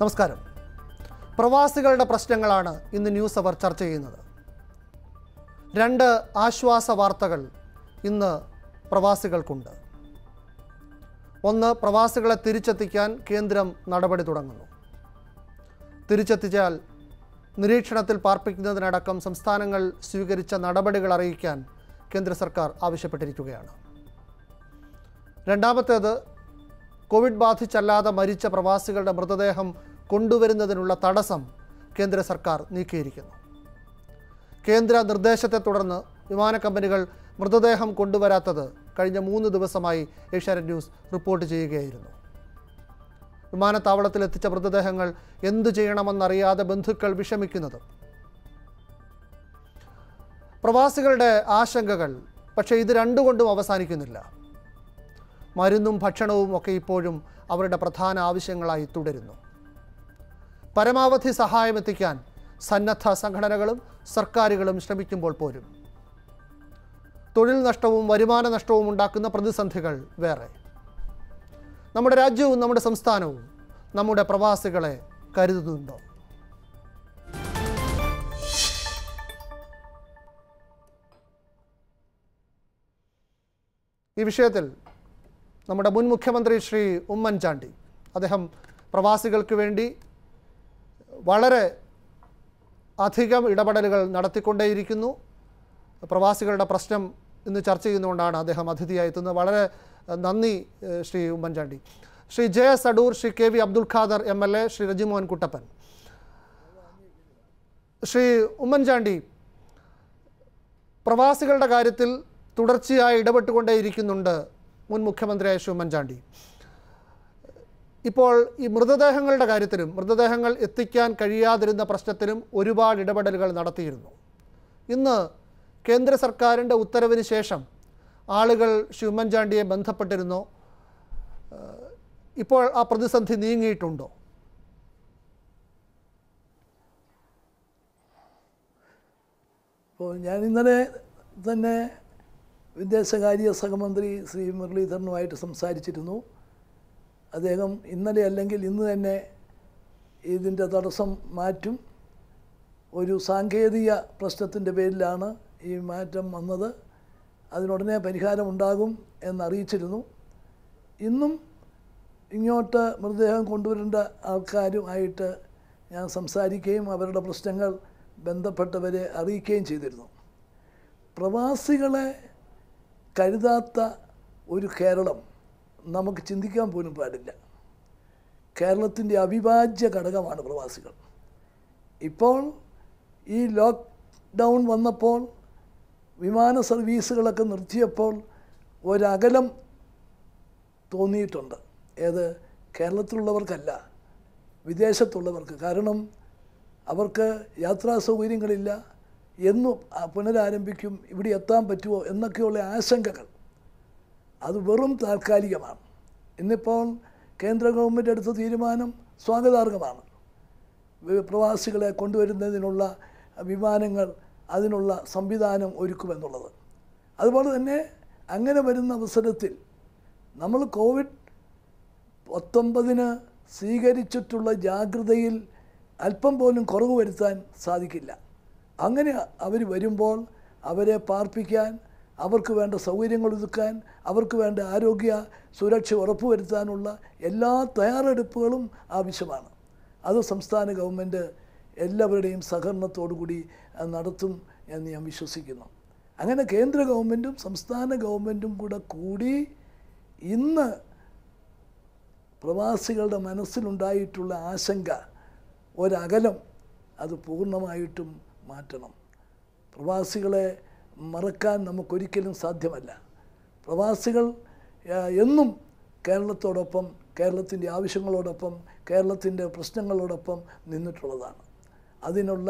നമസ്കാരം പ്രവാസികളുടെ പ്രശ്നങ്ങളാണ് ഇന്ന് ന്യൂസ് അവർ ചർച്ച ചെയ്യുന്നത് രണ്ട് ആശ്വാസ വാർത്തകൾ ഇന്ന് പ്രവാസികൾക്കുണ്ട് ഒന്ന് പ്രവാസികളെ തിരിച്ചെത്തിക്കാൻ കേന്ദ്രം നടപടി തുടങ്ങുന്നു തിരിച്ചെത്തിച്ചാൽ നിരീക്ഷണത്തിൽ പാർപ്പിക്കുന്നതിനടക്കം സംസ്ഥാനങ്ങൾ സ്വീകരിച്ച നടപടികൾ അറിയിക്കാൻ കേന്ദ്ര സർക്കാർ ആവശ്യപ്പെട്ടിരിക്കുകയാണ് രണ്ടാമത്തേത് കോവിഡ് ബാധിച്ചല്ലാതെ മരിച്ച പ്രവാസികളുടെ മൃതദേഹം കൊണ്ടുവരുന്നതിനുള്ള തടസ്സം കേന്ദ്ര സർക്കാർ നീക്കിയിരിക്കുന്നു കേന്ദ്ര നിർദ്ദേശത്തെ തുടർന്ന് വിമാന കമ്പനികൾ മൃതദേഹം കൊണ്ടുവരാത്തത് കഴിഞ്ഞ മൂന്ന് ദിവസമായി ഏഷ്യാനെറ്റ് ന്യൂസ് റിപ്പോർട്ട് ചെയ്യുകയായിരുന്നു വിമാനത്താവളത്തിൽ എത്തിച്ച മൃതദേഹങ്ങൾ എന്തു ചെയ്യണമെന്നറിയാതെ ബന്ധുക്കൾ വിഷമിക്കുന്നത് പ്രവാസികളുടെ ആശങ്കകൾ പക്ഷേ ഇത് രണ്ടുകൊണ്ടും അവസാനിക്കുന്നില്ല മരുന്നും ഭക്ഷണവും ഒക്കെ ഇപ്പോഴും അവരുടെ പ്രധാന ആവശ്യങ്ങളായി തുടരുന്നു പരമാവധി സഹായം എത്തിക്കാൻ സന്നദ്ധ സംഘടനകളും സർക്കാരുകളും ശ്രമിക്കുമ്പോൾ പോലും തൊഴിൽ നഷ്ടവും വരുമാന നഷ്ടവും ഉണ്ടാക്കുന്ന പ്രതിസന്ധികൾ വേറെ നമ്മുടെ രാജ്യവും നമ്മുടെ സംസ്ഥാനവും നമ്മുടെ പ്രവാസികളെ കരുതുന്നുണ്ടോ ഈ വിഷയത്തിൽ നമ്മുടെ മുൻ മുഖ്യമന്ത്രി ശ്രീ ഉമ്മൻചാണ്ടി അദ്ദേഹം പ്രവാസികൾക്ക് വേണ്ടി വളരെ അധികം ഇടപെടലുകൾ നടത്തിക്കൊണ്ടേയിരിക്കുന്നു പ്രവാസികളുടെ പ്രശ്നം ഇന്ന് ചർച്ച ചെയ്യുന്നതുകൊണ്ടാണ് അദ്ദേഹം അതിഥിയായി എത്തുന്നത് വളരെ ഏഹ്, നന്ദി ഏഹ്, Shri Oommen Chandy Shri J S Adoor Shri K V Abdul Khader M L A Shri Rajimohan Kuttappan Shri Oommen Chandy പ്രവാസികളുടെ കാര്യത്തിൽ തുടർച്ചയായി ഇടപെട്ടുകൊണ്ടേയിരിക്കുന്നുണ്ട് മുൻ മുഖ്യമന്ത്രിയായ ശ്രീ ഉമ്മൻചാണ്ടി ഇപ്പോൾ ഈ മൃതദേഹങ്ങളുടെ കാര്യത്തിലും മൃതദേഹങ്ങൾ എത്തിക്കാൻ കഴിയാതിരുന്ന പ്രശ്നത്തിലും ഒരുപാട് ഇടപെടലുകൾ നടത്തിയിരുന്നു ഇന്ന് കേന്ദ്ര സർക്കാരിൻ്റെ ഉത്തരവിന് ശേഷം ആളുകൾ ശ്രീ ഉമ്മൻചാണ്ടിയെ ബന്ധപ്പെട്ടിരുന്നോ ഏഹ് ഇപ്പോൾ ആ പ്രതിസന്ധി നീങ്ങിയിട്ടുണ്ടോ അപ്പോൾ ഞാൻ ഇന്നലെ തന്നെ വിദേശകാര്യ സഹമന്ത്രി ശ്രീ മുരളീധരനുമായിട്ട് സംസാരിച്ചിരുന്നു അദ്ദേഹം ഇന്നലെ അല്ലെങ്കിൽ ഇന്ന് തന്നെ ഇതിൻ്റെ തടസ്സം മാറ്റും ഒരു സാങ്കേതിക പ്രശ്നത്തിൻ്റെ പേരിലാണ് ഈ മാറ്റം വന്നത് അതിനുടനെ പരിഹാരമുണ്ടാകും എന്നറിയിച്ചിരുന്നു ഇന്നും ഇങ്ങോട്ട് മൃതദേഹം കൊണ്ടുവരേണ്ട ആൾക്കാരുമായിട്ട് ഞാൻ സംസാരിക്കുകയും അവരുടെ പ്രശ്നങ്ങൾ ബന്ധപ്പെട്ടവരെ അറിയിക്കുകയും ചെയ്തിരുന്നു പ്രവാസികളെ കരുതാത്ത ഒരു കേരളം നമുക്ക് ചിന്തിക്കാൻ പോലും പാടില്ല കേരളത്തിൻ്റെ അവിഭാജ്യ ഘടകമാണ് പ്രവാസികൾ ഇപ്പോൾ ഈ ലോക്ക് ഡൗൺ വന്നപ്പോൾ വിമാന സർവീസുകളൊക്കെ നിർത്തിയപ്പോൾ ഒരകലം തോന്നിയിട്ടുണ്ട് ഏത് കേരളത്തിലുള്ളവർക്കല്ല വിദേശത്തുള്ളവർക്ക് കാരണം അവർക്ക് യാത്രാ സൗകര്യങ്ങളില്ല എന്നും ആ പുനരാരംഭിക്കും ഇവിടെ എത്താൻ പറ്റുമോ എന്നൊക്കെയുള്ള ആശങ്കകൾ അത് വെറും താൽക്കാലികമാണ് ഇന്നിപ്പോൾ കേന്ദ്ര ഗവൺമെൻറ് എടുത്ത തീരുമാനം സ്വാഗതാർഹമാണ് വി- പ്രവാസികളെ കൊണ്ടുവരുന്നതിനുള്ള വിമാനങ്ങൾ അതിനുള്ള സംവിധാനം ഒരുക്കുമെന്നുള്ളത് അതുപോലെ തന്നെ അങ്ങനെ വരുന്ന അവസരത്തിൽ നമ്മൾ കോവിഡ് പത്തൊമ്പതിന് സ്വീകരിച്ചിട്ടുള്ള ജാഗ്രതയിൽ അല്പം പോലും കുറവ് വരുത്താൻ സാധിക്കില്ല അങ്ങനെ അവർ വരുമ്പോൾ അവരെ പാർപ്പിക്കാൻ അവർക്ക് വേണ്ട സൗകര്യങ്ങൾ ഒതുക്കാൻ അവർക്ക് വേണ്ട ആരോഗ്യ സുരക്ഷ ഉറപ്പുവരുത്താനുള്ള എല്ലാ തയ്യാറെടുപ്പുകളും ആവശ്യമാണ് അത് സംസ്ഥാന ഗവൺമെൻറ് എല്ലാവരുടെയും സഹകരണത്തോടു കൂടി അത് നടത്തും എന്ന് ഞാൻ വിശ്വസിക്കുന്നു അങ്ങനെ കേന്ദ്ര ഗവൺമെൻറ്റും സംസ്ഥാന ഗവൺമെൻറ്റും കൂടെ കൂടി ഇന്ന് പ്രവാസികളുടെ മനസ്സിലുണ്ടായിട്ടുള്ള ആശങ്ക ഒരകലം അത് പൂർണ്ണമായിട്ടും മാറ്റണം പ്രവാസികളെ മറക്കാൻ നമുക്കൊരിക്കലും സാധ്യമല്ല പ്രവാസികൾ ആ, എന്നും കേരളത്തോടൊപ്പം കേരളത്തിൻ്റെ ആവശ്യങ്ങളോടൊപ്പം കേരളത്തിൻ്റെ പ്രശ്നങ്ങളോടൊപ്പം നിന്നിട്ടുള്ളതാണ് അതിനുള്ള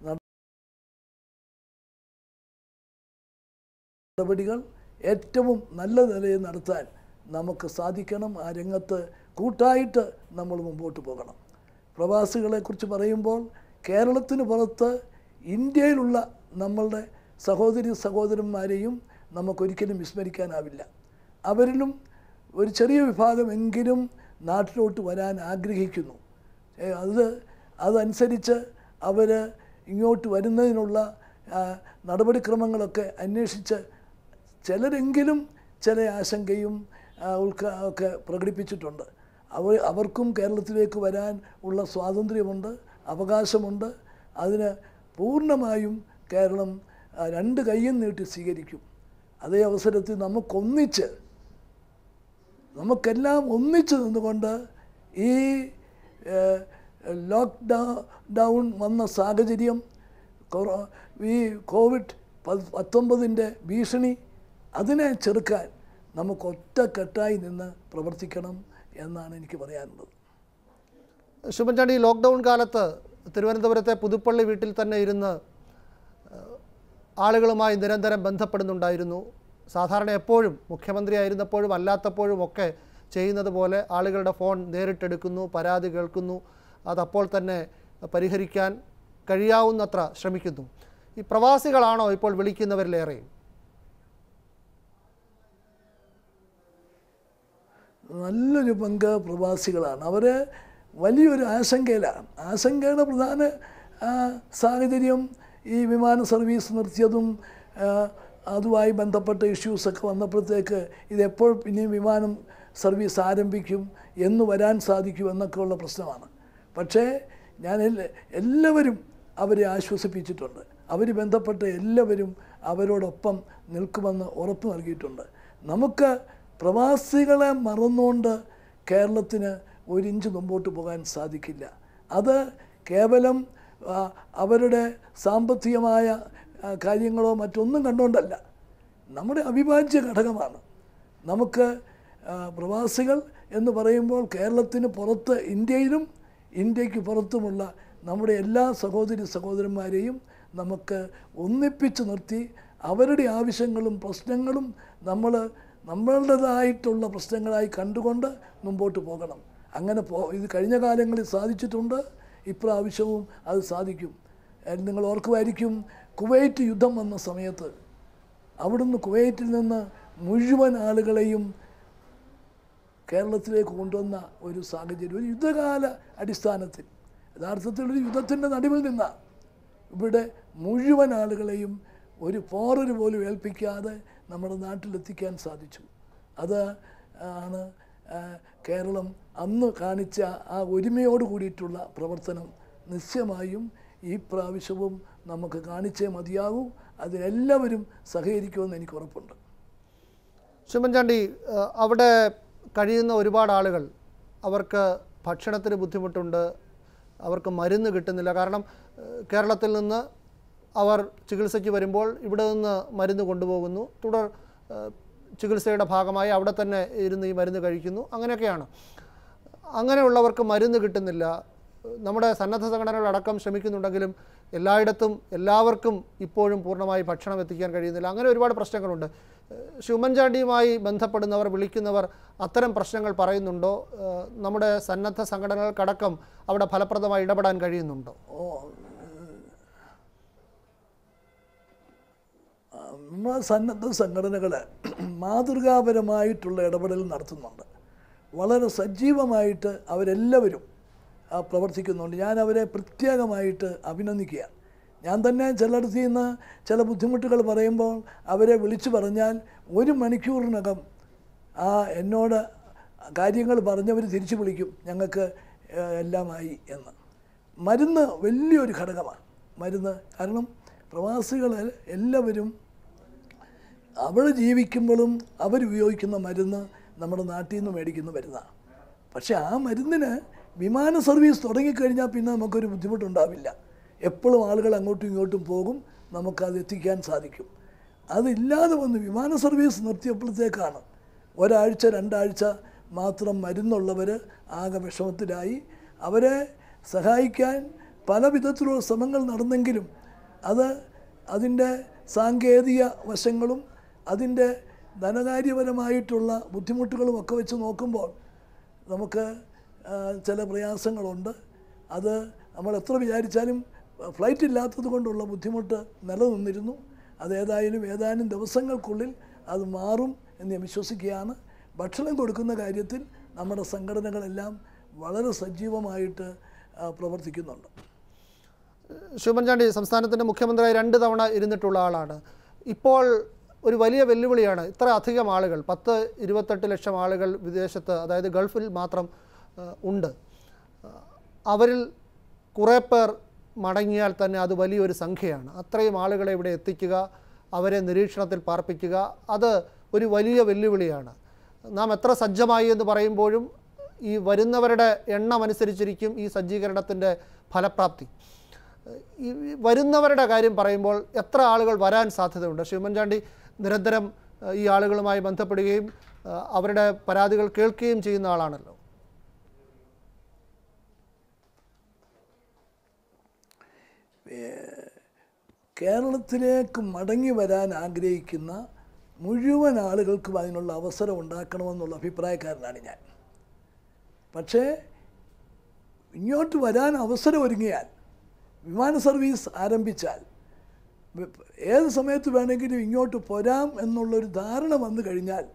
നടപടികൾ ഏറ്റവും നല്ല നിലയിൽ നടത്താൻ നമുക്ക് സാധിക്കണം ആ രംഗത്ത് കൂട്ടായിട്ട് നമ്മൾ മുമ്പോട്ട് പോകണം പ്രവാസികളെക്കുറിച്ച് പറയുമ്പോൾ കേരളത്തിന് പുറത്ത് ഇന്ത്യയിലുള്ള നമ്മളുടെ സഹോദരി സഹോദരന്മാരെയും നമുക്കൊരിക്കലും വിസ്മരിക്കാനാവില്ല അവരിലും ഒരു ചെറിയ വിഭാഗമെങ്കിലും നാട്ടിലോട്ട് വരാൻ ആഗ്രഹിക്കുന്നു ഏ, അത് അതനുസരിച്ച് അവർ ഇങ്ങോട്ട് വരുന്നതിനുള്ള ആ, നടപടിക്രമങ്ങളൊക്കെ അന്വേഷിച്ച് ചിലരെങ്കിലും ചില ആശങ്കയും ആ, ഉൾക്ക ഒക്കെ പ്രകടിപ്പിച്ചിട്ടുണ്ട് അവർ അവർക്കും കേരളത്തിലേക്ക് വരാൻ ഉള്ള സ്വാതന്ത്ര്യമുണ്ട് അവകാശമുണ്ട് അതിന് പൂർണ്ണമായും കേരളം ആ, രണ്ട് കൈയും നീട്ടി സ്വീകരിക്കും അതേ അവസരത്തിൽ നമുക്കൊന്നിച്ച് നമുക്കെല്ലാം ഒന്നിച്ചു നിന്നുകൊണ്ട് ഈ ലോക്ക് ഡൗൺ വന്ന സാഹചര്യം കൊറോ ഈ കോവിഡ് പ- പത്തൊമ്പതിൻ്റെ ഭീഷണി അതിനെ ചെറുക്കാൻ നമുക്ക് ഒറ്റക്കെട്ടായി നിന്ന് പ്രവർത്തിക്കണം എന്നാണ് എനിക്ക് പറയാനുള്ളത് ശുഭൻചാണ്ടി ലോക്ക്ഡൗൺ കാലത്ത് തിരുവനന്തപുരത്തെ പുതുപ്പള്ളി വീട്ടിൽ തന്നെ ഇരുന്ന് ഏഹ്, ആളുകളുമായി നിരന്തരം ബന്ധപ്പെടുന്നുണ്ടായിരുന്നു സാധാരണ എപ്പോഴും മുഖ്യമന്ത്രി ആയിരുന്നപ്പോഴും അല്ലാത്തപ്പോഴും ഒക്കെ ചെയ്യുന്നത് പോലെ ആളുകളുടെ ഫോൺ നേരിട്ടെടുക്കുന്നു പരാതി കേൾക്കുന്നു അതപ്പോൾ തന്നെ പരിഹരിക്കാൻ കഴിയാവുന്നത്ര ശ്രമിക്കുന്നു ഈ പ്രവാസികളാണോ ഇപ്പോൾ വിളിക്കുന്നവരിലേറെയും നല്ലൊരു പങ്ക് പ്രവാസികളാണ് അവർ വലിയൊരു ആശങ്കയിലാണ് ആശങ്കയുടെ പ്രധാന ആ, സാഹചര്യം ഈ വിമാന സർവീസ് നിർത്തിയതും ആ, അതുമായി ബന്ധപ്പെട്ട ഇഷ്യൂസൊക്കെ വന്നപ്പോഴത്തേക്ക് ഇതെപ്പോൾ പിന്നെയും വിമാനം സർവീസ് ആരംഭിക്കും എന്ന് വരാൻ സാധിക്കും എന്നൊക്കെയുള്ള പ്രശ്നമാണ് പക്ഷേ ഞാൻ എല്ലാ എല്ലാവരും അവരെ ആശ്വസിപ്പിച്ചിട്ടുണ്ട് അവർ ബന്ധപ്പെട്ട എല്ലാവരും അവരോടൊപ്പം നിൽക്കുമെന്ന് ഉറപ്പ് നൽകിയിട്ടുണ്ട് നമുക്ക് പ്രവാസികളെ മറന്നുകൊണ്ട് കേരളത്തിന് ഒരിഞ്ച് മുമ്പോട്ട് പോകാൻ സാധിക്കില്ല അത് കേവലം ആ, അവരുടെ സാമ്പത്തികമായ ആ, കാര്യങ്ങളോ മറ്റൊന്നും കണ്ടുകൊണ്ടല്ല നമ്മുടെ അവിഭാജ്യ ഘടകമാണ് നമുക്ക് ആ, പ്രവാസികൾ എന്ന് പറയുമ്പോൾ കേരളത്തിന് പുറത്ത് ഇന്ത്യയിലും ഇന്ത്യക്ക് പുറത്തുമുള്ള നമ്മുടെ എല്ലാ സഹോദരി സഹോദരന്മാരെയും നമുക്ക് ഒന്നിപ്പിച്ച് നിർത്തി അവരുടെ ആവശ്യങ്ങളും പ്രശ്നങ്ങളും നമ്മൾ നമ്മളുടേതായിട്ടുള്ള പ്രശ്നങ്ങളായി കണ്ടുകൊണ്ട് മുമ്പോട്ട് പോകണം അങ്ങനെ പോ ഇത് കഴിഞ്ഞ കാലങ്ങളിൽ സാധിച്ചിട്ടുണ്ട് ഇപ്രാവശ്യവും അത് സാധിക്കും ഏഹ് നിങ്ങൾ ഓർക്കുമായിരിക്കും കുവൈറ്റ് യുദ്ധം വന്ന സമയത്ത് അവിടുന്ന് കുവൈറ്റിൽ നിന്ന് മുഴുവൻ ആളുകളെയും കേരളത്തിലേക്ക് കൊണ്ടുവന്ന ഒരു സാഹചര്യം ഒരു യുദ്ധകാല അടിസ്ഥാനത്തിൽ യഥാർത്ഥത്തിൽ ഒരു യുദ്ധത്തിൻ്റെ നടുവിൽ നിന്ന ഇവിടെ മുഴുവൻ ആളുകളെയും ഒരു പോറൊരു പോലും ഏൽപ്പിക്കാതെ നമ്മുടെ നാട്ടിലെത്തിക്കാൻ സാധിച്ചു അത് ആണ് ആ, കേരളം അന്ന് കാണിച്ച ആ ഒരുമയോട് കൂടിയിട്ടുള്ള പ്രവർത്തനം നിശ്ചയമായും ഈ പ്രാവശ്യവും നമുക്ക് കാണിച്ചേ മതിയാകൂ അതിനെല്ലാവരും സഹകരിക്കുമെന്ന് എനിക്ക് ഉറപ്പുണ്ട് ശുഭൻചാണ്ടി ഏഹ്, അവിടെ കഴിയുന്ന ഒരുപാട് ആളുകൾ അവർക്ക് ഭക്ഷണത്തിന് ബുദ്ധിമുട്ടുണ്ട് അവർക്ക് മരുന്ന് കിട്ടുന്നില്ല കാരണം ഏഹ്, കേരളത്തിൽ നിന്ന് അവർ ചികിത്സയ്ക്ക് വരുമ്പോൾ ഇവിടെ നിന്ന് മരുന്ന് കൊണ്ടുപോകുന്നു തുടർ ഏഹ്, ചികിത്സയുടെ ഭാഗമായി അവിടെ തന്നെ ഇരുന്ന് ഈ മരുന്ന് കഴിക്കുന്നു അങ്ങനെയൊക്കെയാണ് അങ്ങനെയുള്ളവർക്ക് മരുന്ന് കിട്ടുന്നില്ല നമ്മുടെ സന്നദ്ധ സംഘടനകളടക്കം ശ്രമിക്കുന്നുണ്ടെങ്കിലും എല്ലായിടത്തും എല്ലാവർക്കും ഇപ്പോഴും പൂർണ്ണമായി ഭക്ഷണം എത്തിക്കാൻ കഴിയുന്നില്ല അങ്ങനെ ഒരുപാട് പ്രശ്നങ്ങളുണ്ട് ഏഹ് ശ്രീ ഉമ്മൻചാണ്ടിയുമായി ബന്ധപ്പെടുന്നവർ വിളിക്കുന്നവർ അത്തരം പ്രശ്നങ്ങൾ പറയുന്നുണ്ടോ ഏഹ് നമ്മുടെ സന്നദ്ധ സംഘടനകൾക്കടക്കം അവിടെ ഫലപ്രദമായി ഇടപെടാൻ കഴിയുന്നുണ്ടോ ഓ നമ്മുടെ സന്നദ്ധ സംഘടനകൾ മാതൃകാപരമായിട്ടുള്ള ഇടപെടൽ നടത്തുന്നുണ്ട് വളരെ സജീവമായിട്ട് അവരെല്ലാവരും ആ, പ്രവർത്തിക്കുന്നുണ്ട് ഞാൻ അവരെ പ്രത്യേകമായിട്ട് അഭിനന്ദിക്കുക ഞാൻ തന്നെ ചിലയിടത്ത് നിന്ന് ചില ബുദ്ധിമുട്ടുകൾ പറയുമ്പോൾ അവരെ വിളിച്ചു പറഞ്ഞാൽ ഒരു മണിക്കൂറിനകം ആ എന്നോട് കാര്യങ്ങൾ പറഞ്ഞവർ തിരിച്ചു വിളിക്കും ഞങ്ങൾക്ക് ഏഹ്, എല്ലാമായി എന്ന് മരുന്ന് വലിയൊരു ഘടകമാണ് മരുന്ന് കാരണം പ്രവാസികൾ എല്ലാവരും അവിടെ ജീവിക്കുമ്പോഴും അവരുപയോഗിക്കുന്ന മരുന്ന് നമ്മുടെ നാട്ടിൽ നിന്ന് മേടിക്കുന്ന മരുന്നാണ് പക്ഷേ ആ മരുന്നിന് വിമാന സർവീസ് തുടങ്ങിക്കഴിഞ്ഞാൽ പിന്നെ നമുക്കൊരു ബുദ്ധിമുട്ടുണ്ടാവില്ല എപ്പോഴും ആളുകൾ അങ്ങോട്ടും ഇങ്ങോട്ടും പോകും നമുക്കത് എത്തിക്കാൻ സാധിക്കും അതില്ലാതെ വന്ന് വിമാന സർവീസ് നിർത്തിയപ്പോഴത്തേക്കാണ് ഒരാഴ്ച രണ്ടാഴ്ച മാത്രം മരുന്നുള്ളവർ ആകെ വിഷമത്തിലായി അവരെ സഹായിക്കാൻ പല വിധത്തിലുള്ള ശ്രമങ്ങൾ നടന്നെങ്കിലും അത് അതിൻ്റെ സാങ്കേതിക വശങ്ങളും അതിൻ്റെ ധനകാര്യപരമായിട്ടുള്ള ബുദ്ധിമുട്ടുകളും ഒക്കെ വെച്ച് നോക്കുമ്പോൾ നമുക്ക് ആ, ചില പ്രയാസങ്ങളുണ്ട് അത് നമ്മൾ എത്ര വിചാരിച്ചാലും ഫ്ലൈറ്റ് ഇല്ലാത്തത് കൊണ്ടുള്ള ബുദ്ധിമുട്ട് നിലനിന്നിരുന്നു അതേതായാലും ഏതാനും ദിവസങ്ങൾക്കുള്ളിൽ അത് മാറും എന്ന് ഞാൻ വിശ്വസിക്കുകയാണ് ഭക്ഷണം കൊടുക്കുന്ന കാര്യത്തിൽ നമ്മുടെ സംഘടനകളെല്ലാം വളരെ സജീവമായിട്ട് ആ, പ്രവർത്തിക്കുന്നുണ്ട് ശിവൻചാണ്ടി സംസ്ഥാനത്തിൻ്റെ മുഖ്യമന്ത്രിയായി രണ്ട് തവണ ഇരുന്നിട്ടുള്ള ആളാണ് ഇപ്പോൾ ഒരു വലിയ വെല്ലുവിളിയാണ് ഇത്ര അധികം ആളുകൾ പത്ത് ഇരുപത്തെട്ട് ലക്ഷം ആളുകൾ വിദേശത്ത് അതായത് ഗൾഫിൽ മാത്രം ആ, ഉണ്ട് ആ, അവരിൽ കുറേ പേർ മടങ്ങിയാൽ തന്നെ അത് വലിയൊരു സംഖ്യയാണ് അത്രയും ആളുകളെ ഇവിടെ എത്തിക്കുക അവരെ നിരീക്ഷണത്തിൽ പാർപ്പിക്കുക അത് ഒരു വലിയ വെല്ലുവിളിയാണ് നാം എത്ര സജ്ജമായി എന്ന് പറയുമ്പോഴും ഈ വരുന്നവരുടെ എണ്ണം അനുസരിച്ചിരിക്കും ഈ സജ്ജീകരണത്തിൻ്റെ ഫലപ്രാപ്തി ഈ വരുന്നവരുടെ കാര്യം പറയുമ്പോൾ എത്ര ആളുകൾ വരാൻ സാധ്യതയുണ്ട് ശ്രീ ഉമ്മൻചാണ്ടി നിരന്തരം ഏഹ്, ഈ ആളുകളുമായി ബന്ധപ്പെടുകയും ഏഹ്, അവരുടെ പരാതികൾ കേൾക്കുകയും ചെയ്യുന്ന ആളാണല്ലോ കേരളത്തിലേക്ക് മടങ്ങി വരാൻ ആഗ്രഹിക്കുന്ന മുഴുവൻ ആളുകൾക്കും അതിനുള്ള അവസരം ഉണ്ടാക്കണമെന്നുള്ള അഭിപ്രായക്കാരനാണ് ഞാൻ പക്ഷേ ഇങ്ങോട്ട് വരാൻ അവസരം ഒരുങ്ങിയാൽ വിമാന സർവീസ് ആരംഭിച്ചാൽ വെ- ഏത് സമയത്ത് വേണമെങ്കിലും ഇങ്ങോട്ട് പോരാം എന്നുള്ളൊരു ധാരണ വന്നു കഴിഞ്ഞാൽ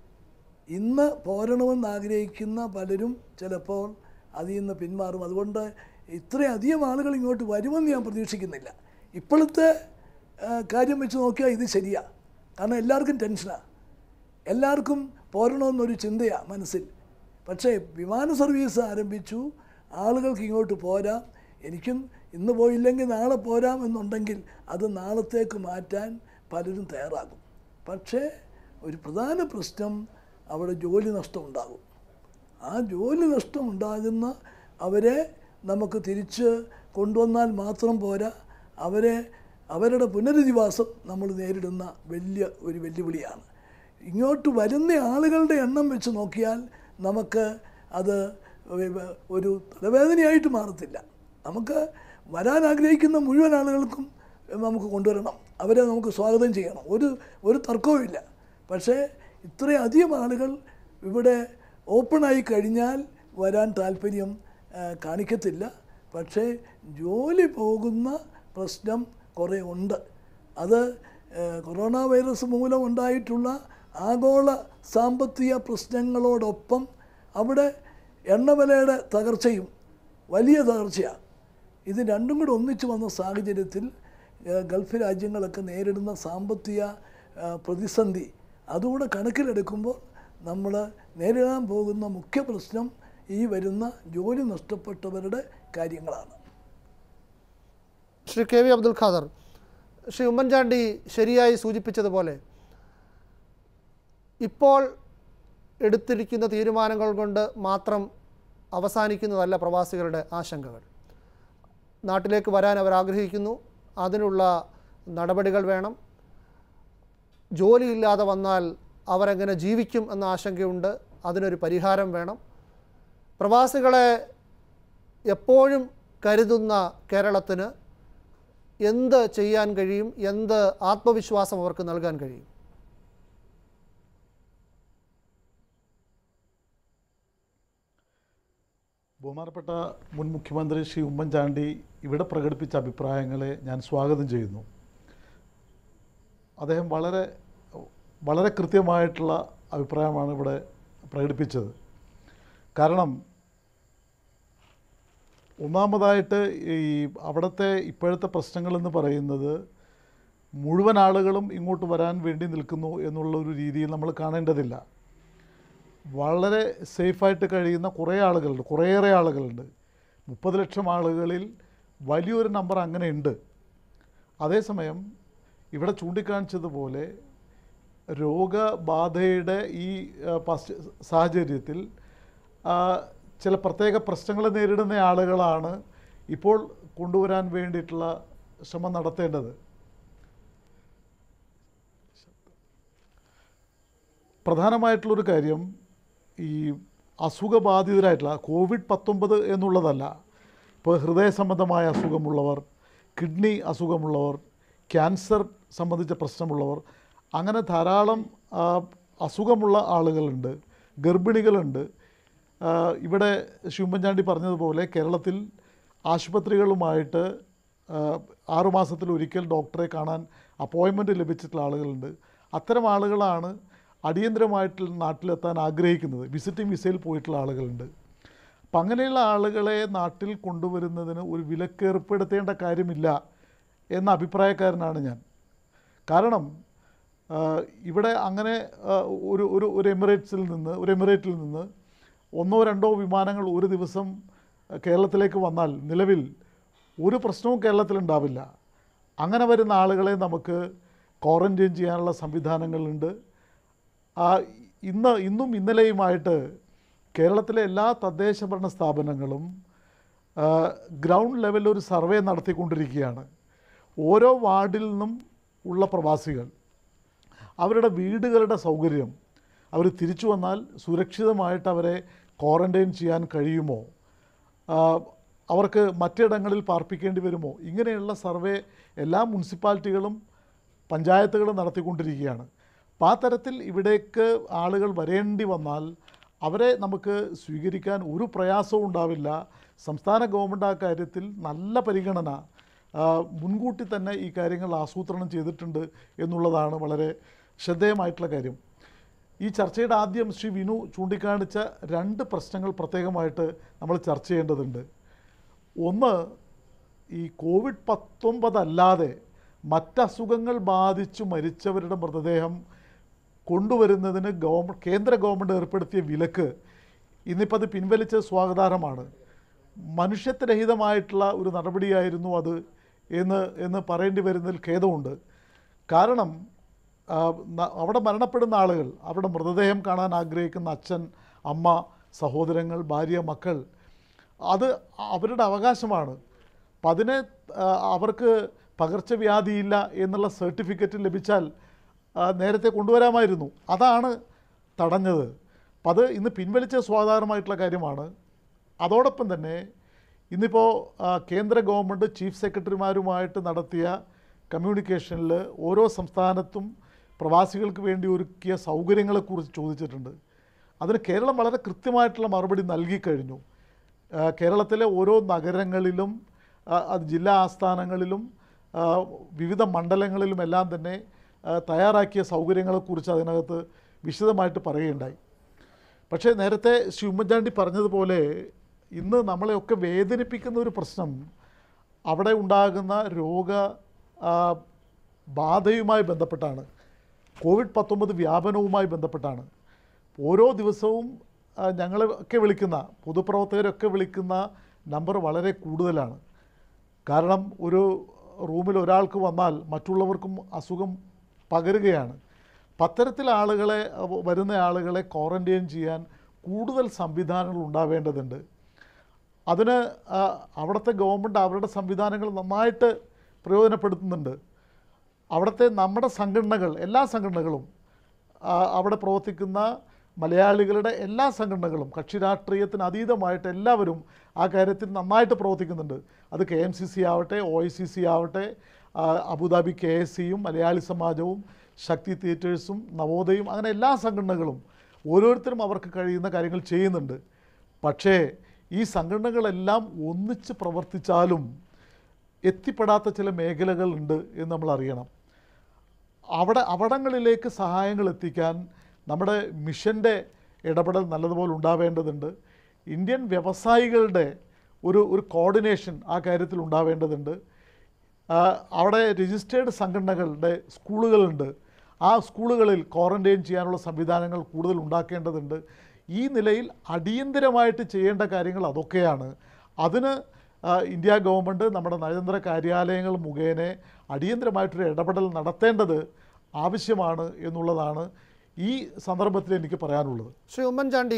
ഇന്ന് പോരണമെന്ന് ആഗ്രഹിക്കുന്ന പലരും ചിലപ്പോൾ അതിൽ നിന്ന് പിന്മാറും അതുകൊണ്ട് ഇത്രയധികം ആളുകൾ ഇങ്ങോട്ട് വരുമെന്ന് ഞാൻ പ്രതീക്ഷിക്കുന്നില്ല ഇപ്പോഴത്തെ ആ, കാര്യം വെച്ച് നോക്കിയാൽ ഇത് ശരിയാ കാരണം എല്ലാവർക്കും ടെൻഷനാണ് എല്ലാവർക്കും പോരണമെന്നൊരു ചിന്തയാണ് മനസ്സിൽ പക്ഷേ വിമാന സർവീസ് ആരംഭിച്ചു ആളുകൾക്ക് ഇങ്ങോട്ട് പോരാം എനിക്കും ഇന്ന് പോയില്ലെങ്കിൽ നാളെ പോരാം എന്നുണ്ടെങ്കിൽ അത് നാളത്തേക്ക് മാറ്റാൻ പലരും തയ്യാറാകും പക്ഷേ ഒരു പ്രധാന പ്രശ്നം അവിടെ ജോലി നഷ്ടം ഉണ്ടാകും ആ ജോലി നഷ്ടം ഉണ്ടാകുന്ന അവരെ നമുക്ക് തിരിച്ച് കൊണ്ടുവന്നാൽ മാത്രം പോരാ അവരെ അവരുടെ പുനരധിവാസം നമ്മൾ നേരിടുന്ന വലിയ ഒരു വെല്ലുവിളിയാണ് ഇങ്ങോട്ട് വരുന്ന ആളുകളുടെ എണ്ണം വെച്ച് നോക്കിയാൽ നമുക്ക് അത് ഒരു തലവേദനയായിട്ട് മാറത്തില്ല നമുക്ക് വരാൻ ആഗ്രഹിക്കുന്ന മുഴുവൻ ആളുകൾക്കും നമുക്ക് കൊണ്ടുവരണം അവരെ നമുക്ക് സ്വാഗതം ചെയ്യണം ഒരു ഒരു തർക്കവുമില്ല പക്ഷേ ഇത്രയധികം ആളുകൾ ഇവിടെ ഓപ്പണായി കഴിഞ്ഞാൽ വരാൻ താല്പര്യം ആ, കാണിക്കത്തില്ല പക്ഷേ ജോലി പോകുന്ന പ്രശ്നം കുറേ ഉണ്ട് അത് ആ, കൊറോണ വൈറസ് മൂലം ഉണ്ടായിട്ടുള്ള ആഗോള സാമ്പത്തിക പ്രശ്നങ്ങളോടൊപ്പം അവിടെ എണ്ണവിലയുടെ തകർച്ചയും വലിയ തകർച്ചയാണ് ഇത് രണ്ടും കൂടെ ഒന്നിച്ചു വന്ന സാഹചര്യത്തിൽ ഏഹ്, ഗൾഫ് രാജ്യങ്ങളൊക്കെ നേരിടുന്ന സാമ്പത്തിക ആ, പ്രതിസന്ധി അതുകൂടെ കണക്കിലെടുക്കുമ്പോൾ നമ്മൾ നേരിടാൻ പോകുന്ന മുഖ്യ പ്രശ്നം ഈ വരുന്ന ജോലി നഷ്ടപ്പെട്ടവരുടെ കാര്യങ്ങളാണ് ശ്രീ കെ വി അബ്ദുൽ ഖാദർ ശ്രീ ഉമ്മൻചാണ്ടി ശരിയായി സൂചിപ്പിച്ചതുപോലെ ഇപ്പോൾ എടുത്തിരിക്കുന്ന തീരുമാനങ്ങൾ കൊണ്ട് മാത്രം അവസാനിക്കുന്നതല്ല പ്രവാസികളുടെ ആശങ്കകൾ നാട്ടിലേക്ക് വരാൻ അവർ ആഗ്രഹിക്കുന്നു അതിനുള്ള നടപടികൾ വേണം ജോലിയില്ലാതെ വന്നാൽ അവരെങ്ങനെ ജീവിക്കും എന്ന ആശങ്കയുണ്ട് അതിനൊരു പരിഹാരം വേണം പ്രവാസികളെ എപ്പോഴും കരുതുന്ന കേരളത്തിന് എന്ത് ചെയ്യാൻ കഴിയും എന്ത് ആത്മവിശ്വാസം അവർക്ക് നൽകാൻ കഴിയും ബഹുമാനപ്പെട്ട മുൻ മുഖ്യമന്ത്രി ശ്രീ ഉമ്മൻചാണ്ടി ഇവിടെ പ്രകടിപ്പിച്ച അഭിപ്രായങ്ങളെ ഞാൻ സ്വാഗതം ചെയ്യുന്നു അദ്ദേഹം വളരെ വളരെ കൃത്യമായിട്ടുള്ള അഭിപ്രായമാണ് ഇവിടെ പ്രകടിപ്പിച്ചത് കാരണം ഒന്നാമതായിട്ട് ഈ അവിടുത്തെ ഇപ്പോഴത്തെ പ്രശ്നങ്ങളെന്ന് പറയുന്നത് മുഴുവൻ ആളുകളും ഇങ്ങോട്ട് വരാൻ വേണ്ടി നിൽക്കുന്നു എന്നുള്ള ഒരു രീതിയിൽ നമ്മൾ കാണേണ്ടതില്ല വളരെ സേഫായിട്ട് കഴിയുന്ന കുറേ ആളുകളുണ്ട് കുറേയേറെ ആളുകളുണ്ട് മുപ്പത് ലക്ഷം ആളുകളിൽ വലിയൊരു നമ്പർ അങ്ങനെ ഉണ്ട് അതേസമയം ഇവിടെ ചൂണ്ടിക്കാണിച്ചതുപോലെ രോഗബാധയുടെ ഈ ആ, പശ്ച- സാഹചര്യത്തിൽ ആ, ചില പ്രത്യേക പ്രശ്നങ്ങൾ നേരിടുന്ന ആളുകളാണ് ഇപ്പോൾ കൊണ്ടുവരാൻ വേണ്ടിയിട്ടുള്ള ശ്രമം നടത്തേണ്ടത് പ്രധാനമായിട്ടുള്ളൊരു കാര്യം ഈ അസുഖബാധിതരായിട്ടുള്ള കോവിഡ് പത്തൊമ്പത് എന്നുള്ളതല്ല ഇപ്പോൾ ഹൃദയ സംബന്ധമായ അസുഖമുള്ളവർ കിഡ്നി അസുഖമുള്ളവർ ക്യാൻസർ സംബന്ധിച്ച പ്രശ്നമുള്ളവർ അങ്ങനെ ധാരാളം ആ, അസുഖമുള്ള ആളുകളുണ്ട് ഗർഭിണികളുണ്ട് ആ, ഇവിടെ ശ്രീ ഉമ്മൻചാണ്ടി പറഞ്ഞതുപോലെ കേരളത്തിൽ ആശുപത്രികളുമായിട്ട് ആ, ആറുമാസത്തിൽ ഒരിക്കൽ ഡോക്ടറെ കാണാൻ അപ്പോയിൻമെൻറ്റ് ലഭിച്ചിട്ടുള്ള ആളുകളുണ്ട് അത്തരം ആളുകളാണ് അടിയന്തരമായിട്ട് നാട്ടിലെത്താൻ ആഗ്രഹിക്കുന്നത് വിസിറ്റിംഗ് വിസയിൽ പോയിട്ടുള്ള ആളുകളുണ്ട് അപ്പം അങ്ങനെയുള്ള ആളുകളെ നാട്ടിൽ കൊണ്ടുവരുന്നതിന് ഒരു വിലക്ക് ഏർപ്പെടുത്തേണ്ട കാര്യമില്ല എന്ന അഭിപ്രായക്കാരനാണ് ഞാൻ കാരണം ആ, ഇവിടെ അങ്ങനെ ആ, ഒരു ഒരു ഒരു എമിറേറ്റ്സിൽ നിന്ന് ഒരു എമിറേറ്റിൽ നിന്ന് ഒന്നോ രണ്ടോ വിമാനങ്ങൾ ഒരു ദിവസം കേരളത്തിലേക്ക് വന്നാൽ നിലവിൽ ഒരു പ്രശ്നവും കേരളത്തിലുണ്ടാവില്ല അങ്ങനെ വരുന്ന ആളുകളെ നമുക്ക് ക്വാറൻറ്റൈൻ ചെയ്യാനുള്ള സംവിധാനങ്ങളുണ്ട് ആ, ഇന്ന് ഇന്നും ഇന്നലെയുമായിട്ട് കേരളത്തിലെ എല്ലാ തദ്ദേശ ഭരണ സ്ഥാപനങ്ങളും ആ, ഗ്രൗണ്ട് ലെവലിൽ ഒരു സർവേ നടത്തിക്കൊണ്ടിരിക്കുകയാണ് ഓരോ വാർഡിൽ നിന്നും ഉള്ള പ്രവാസികൾ അവരുടെ വീടുകളുടെ സൗകര്യം അവർ തിരിച്ചു വന്നാൽ സുരക്ഷിതമായിട്ട് അവരെ ക്വാറൻറ്റൈൻ ചെയ്യാൻ കഴിയുമോ ആ, അവർക്ക് മറ്റിടങ്ങളിൽ പാർപ്പിക്കേണ്ടി വരുമോ ഇങ്ങനെയുള്ള സർവേ എല്ലാ മുനിസിപ്പാലിറ്റികളും പഞ്ചായത്തുകളും നടത്തിക്കൊണ്ടിരിക്കുകയാണ് അപ്പോൾ ആ തരത്തിൽ ഇവിടേക്ക് ആളുകൾ വരേണ്ടി വന്നാൽ അവരെ നമുക്ക് സ്വീകരിക്കാൻ ഒരു പ്രയാസവും ഉണ്ടാവില്ല സംസ്ഥാന ഗവൺമെൻറ് ആ കാര്യത്തിൽ നല്ല പരിഗണന ആ, മുൻകൂട്ടി തന്നെ ഈ കാര്യങ്ങൾ ആസൂത്രണം ചെയ്തിട്ടുണ്ട് എന്നുള്ളതാണ് വളരെ ശ്രദ്ധേയമായിട്ടുള്ള കാര്യം ഈ ചർച്ചയുടെ ആദ്യം ശ്രീ വിനു ചൂണ്ടിക്കാണിച്ച രണ്ട് പ്രശ്നങ്ങൾ പ്രത്യേകമായിട്ട് നമ്മൾ ചർച്ച ചെയ്യേണ്ടതുണ്ട് ഒന്ന് ഈ കോവിഡ് പത്തൊമ്പത് അല്ലാതെ മറ്റസുഖങ്ങൾ ബാധിച്ചു മരിച്ചവരുടെ മൃതദേഹം കൊണ്ടുവരുന്നതിന് ഗവൺമെൻറ് കേന്ദ്ര ഗവൺമെൻറ് ഏർപ്പെടുത്തിയ വിലക്ക് ഇന്നിപ്പോൾ അത് പിൻവലിച്ചത് സ്വാഗതാർഹമാണ് മനുഷ്യത്വരഹിതമായിട്ടുള്ള ഒരു നടപടിയായിരുന്നു അത് എന്ന് എന്ന് പറയേണ്ടി വരുന്നതിൽ ഖേദമുണ്ട് കാരണം ആ, ന- അവിടെ മരണപ്പെടുന്ന ആളുകൾ അവരുടെ മൃതദേഹം കാണാൻ ആഗ്രഹിക്കുന്ന അച്ഛൻ അമ്മ സഹോദരങ്ങൾ ഭാര്യ മക്കൾ അത് അവരുടെ അവകാശമാണ് അപ്പം അതിനെ ആ, അവർക്ക് പകർച്ചവ്യാധിയില്ല എന്നുള്ള സർട്ടിഫിക്കറ്റ് ലഭിച്ചാൽ ആ, നേരത്തെ കൊണ്ടുവരാമായിരുന്നു അതാണ് തടഞ്ഞത് അപ്പം അത് ഇന്ന് പിൻവലിച്ച സ്വാധാരണമായിട്ടുള്ള കാര്യമാണ് അതോടൊപ്പം തന്നെ ഇന്നിപ്പോൾ ആ, കേന്ദ്ര ഗവൺമെൻറ് ചീഫ് സെക്രട്ടറിമാരുമായിട്ട് നടത്തിയ കമ്മ്യൂണിക്കേഷനിൽ ഓരോ സംസ്ഥാനത്തും പ്രവാസികൾക്ക് വേണ്ടി ഒരുക്കിയ സൗകര്യങ്ങളെക്കുറിച്ച് ചോദിച്ചിട്ടുണ്ട് അതിന് കേരളം വളരെ കൃത്യമായിട്ടുള്ള മറുപടി നൽകിക്കഴിഞ്ഞു ആ, കേരളത്തിലെ ഓരോ നഗരങ്ങളിലും ആ, അത് ജില്ലാ ആസ്ഥാനങ്ങളിലും ആ, വിവിധ മണ്ഡലങ്ങളിലും എല്ലാം തന്നെ ആ, തയ്യാറാക്കിയ സൗകര്യങ്ങളെക്കുറിച്ച് അതിനകത്ത് വിശദമായിട്ട് പറയുകയുണ്ടായി പക്ഷേ നേരത്തെ ശ്രീ ഉമ്മൻചാണ്ടി പറഞ്ഞതുപോലെ ഇന്ന് നമ്മളെയൊക്കെ വേദനിപ്പിക്കുന്ന ഒരു പ്രശ്നം അവിടെ ഉണ്ടാകുന്ന രോഗ ആ, ബാധയുമായി ബന്ധപ്പെട്ടാണ് കോവിഡ് പത്തൊമ്പത് വ്യാപനവുമായി ബന്ധപ്പെട്ടാണ് ഓരോ ദിവസവും ആ, ഞങ്ങളൊക്കെ വിളിക്കുന്ന പൊതുപ്രവർത്തകരൊക്കെ വിളിക്കുന്ന നമ്പർ വളരെ കൂടുതലാണ് കാരണം ഒരു റൂമിൽ ഒരാൾക്ക് വന്നാൽ മറ്റുള്ളവർക്കും അസുഖം പകരുകയാണ് പത്തരത്തിൽ ആളുകളെ അഹ് വരുന്ന ആളുകളെ ക്വാറൻറ്റൈൻ ചെയ്യാൻ കൂടുതൽ സംവിധാനങ്ങൾ ഉണ്ടാവേണ്ടതുണ്ട് അതിന് ആ, അവിടുത്തെ ഗവൺമെൻറ് അവരുടെ സംവിധാനങ്ങൾ നന്നായിട്ട് പ്രയോജനപ്പെടുത്തുന്നുണ്ട് അവിടുത്തെ നമ്മുടെ സംഘടനകൾ എല്ലാ സംഘടനകളും ആ, അവിടെ പ്രവർത്തിക്കുന്ന മലയാളികളുടെ എല്ലാ സംഘടനകളും കക്ഷി രാഷ്ട്രീയത്തിന് അതീതമായിട്ട് എല്ലാവരും ആ കാര്യത്തിൽ നന്നായിട്ട് പ്രവർത്തിക്കുന്നുണ്ട് അത് കെ എം സി സി ആവട്ടെ ഒ ഐ സി സി ആവട്ടെ ആ, അബുദാബി കെ എസ് സിയും മലയാളി സമാജവും ശക്തി തിയേറ്റേഴ്സും നവോദയും അങ്ങനെ എല്ലാ സംഘടനകളും ഓരോരുത്തരും അവർക്ക് കഴിയുന്ന കാര്യങ്ങൾ ചെയ്യുന്നുണ്ട് പക്ഷേ ഈ സംഘടനകളെല്ലാം ഒന്നിച്ച് പ്രവർത്തിച്ചാലും എത്തിപ്പെടാത്ത ചില മേഖലകളുണ്ട് എന്ന് നമ്മൾ അറിയണം അവിടെ അവിടങ്ങളിലേക്ക് സഹായങ്ങൾ എത്തിക്കാൻ നമ്മുടെ മിഷൻ്റെ ഇടപെടൽ നല്ലതുപോലെ ഉണ്ടാവേണ്ടതുണ്ട് ഇന്ത്യൻ വ്യവസായികളുടെ ഒരു ഒരു കോർഡിനേഷൻ ആ കാര്യത്തിൽ ഉണ്ടാവേണ്ടതുണ്ട് ആ, അവിടെ രജിസ്റ്റേർഡ് സംഘടനകളുടെ സ്കൂളുകളുണ്ട് ആ സ്കൂളുകളിൽ ക്വാറൻറ്റൈൻ ചെയ്യാനുള്ള സംവിധാനങ്ങൾ കൂടുതൽ ഉണ്ടാക്കേണ്ടതുണ്ട് ഈ നിലയിൽ അടിയന്തരമായിട്ട് ചെയ്യേണ്ട കാര്യങ്ങൾ അതൊക്കെയാണ് അതിന് ആ, ഇന്ത്യ ഗവൺമെൻറ് നമ്മുടെ നയതന്ത്ര കാര്യാലയങ്ങൾ മുഖേന അടിയന്തരമായിട്ടൊരു ഇടപെടൽ നടത്തേണ്ടത് ആവശ്യമാണ് എന്നുള്ളതാണ് ഈ സന്ദർഭത്തിൽ എനിക്ക് പറയാനുള്ളത് ശ്രീ ഉമ്മൻചാണ്ടി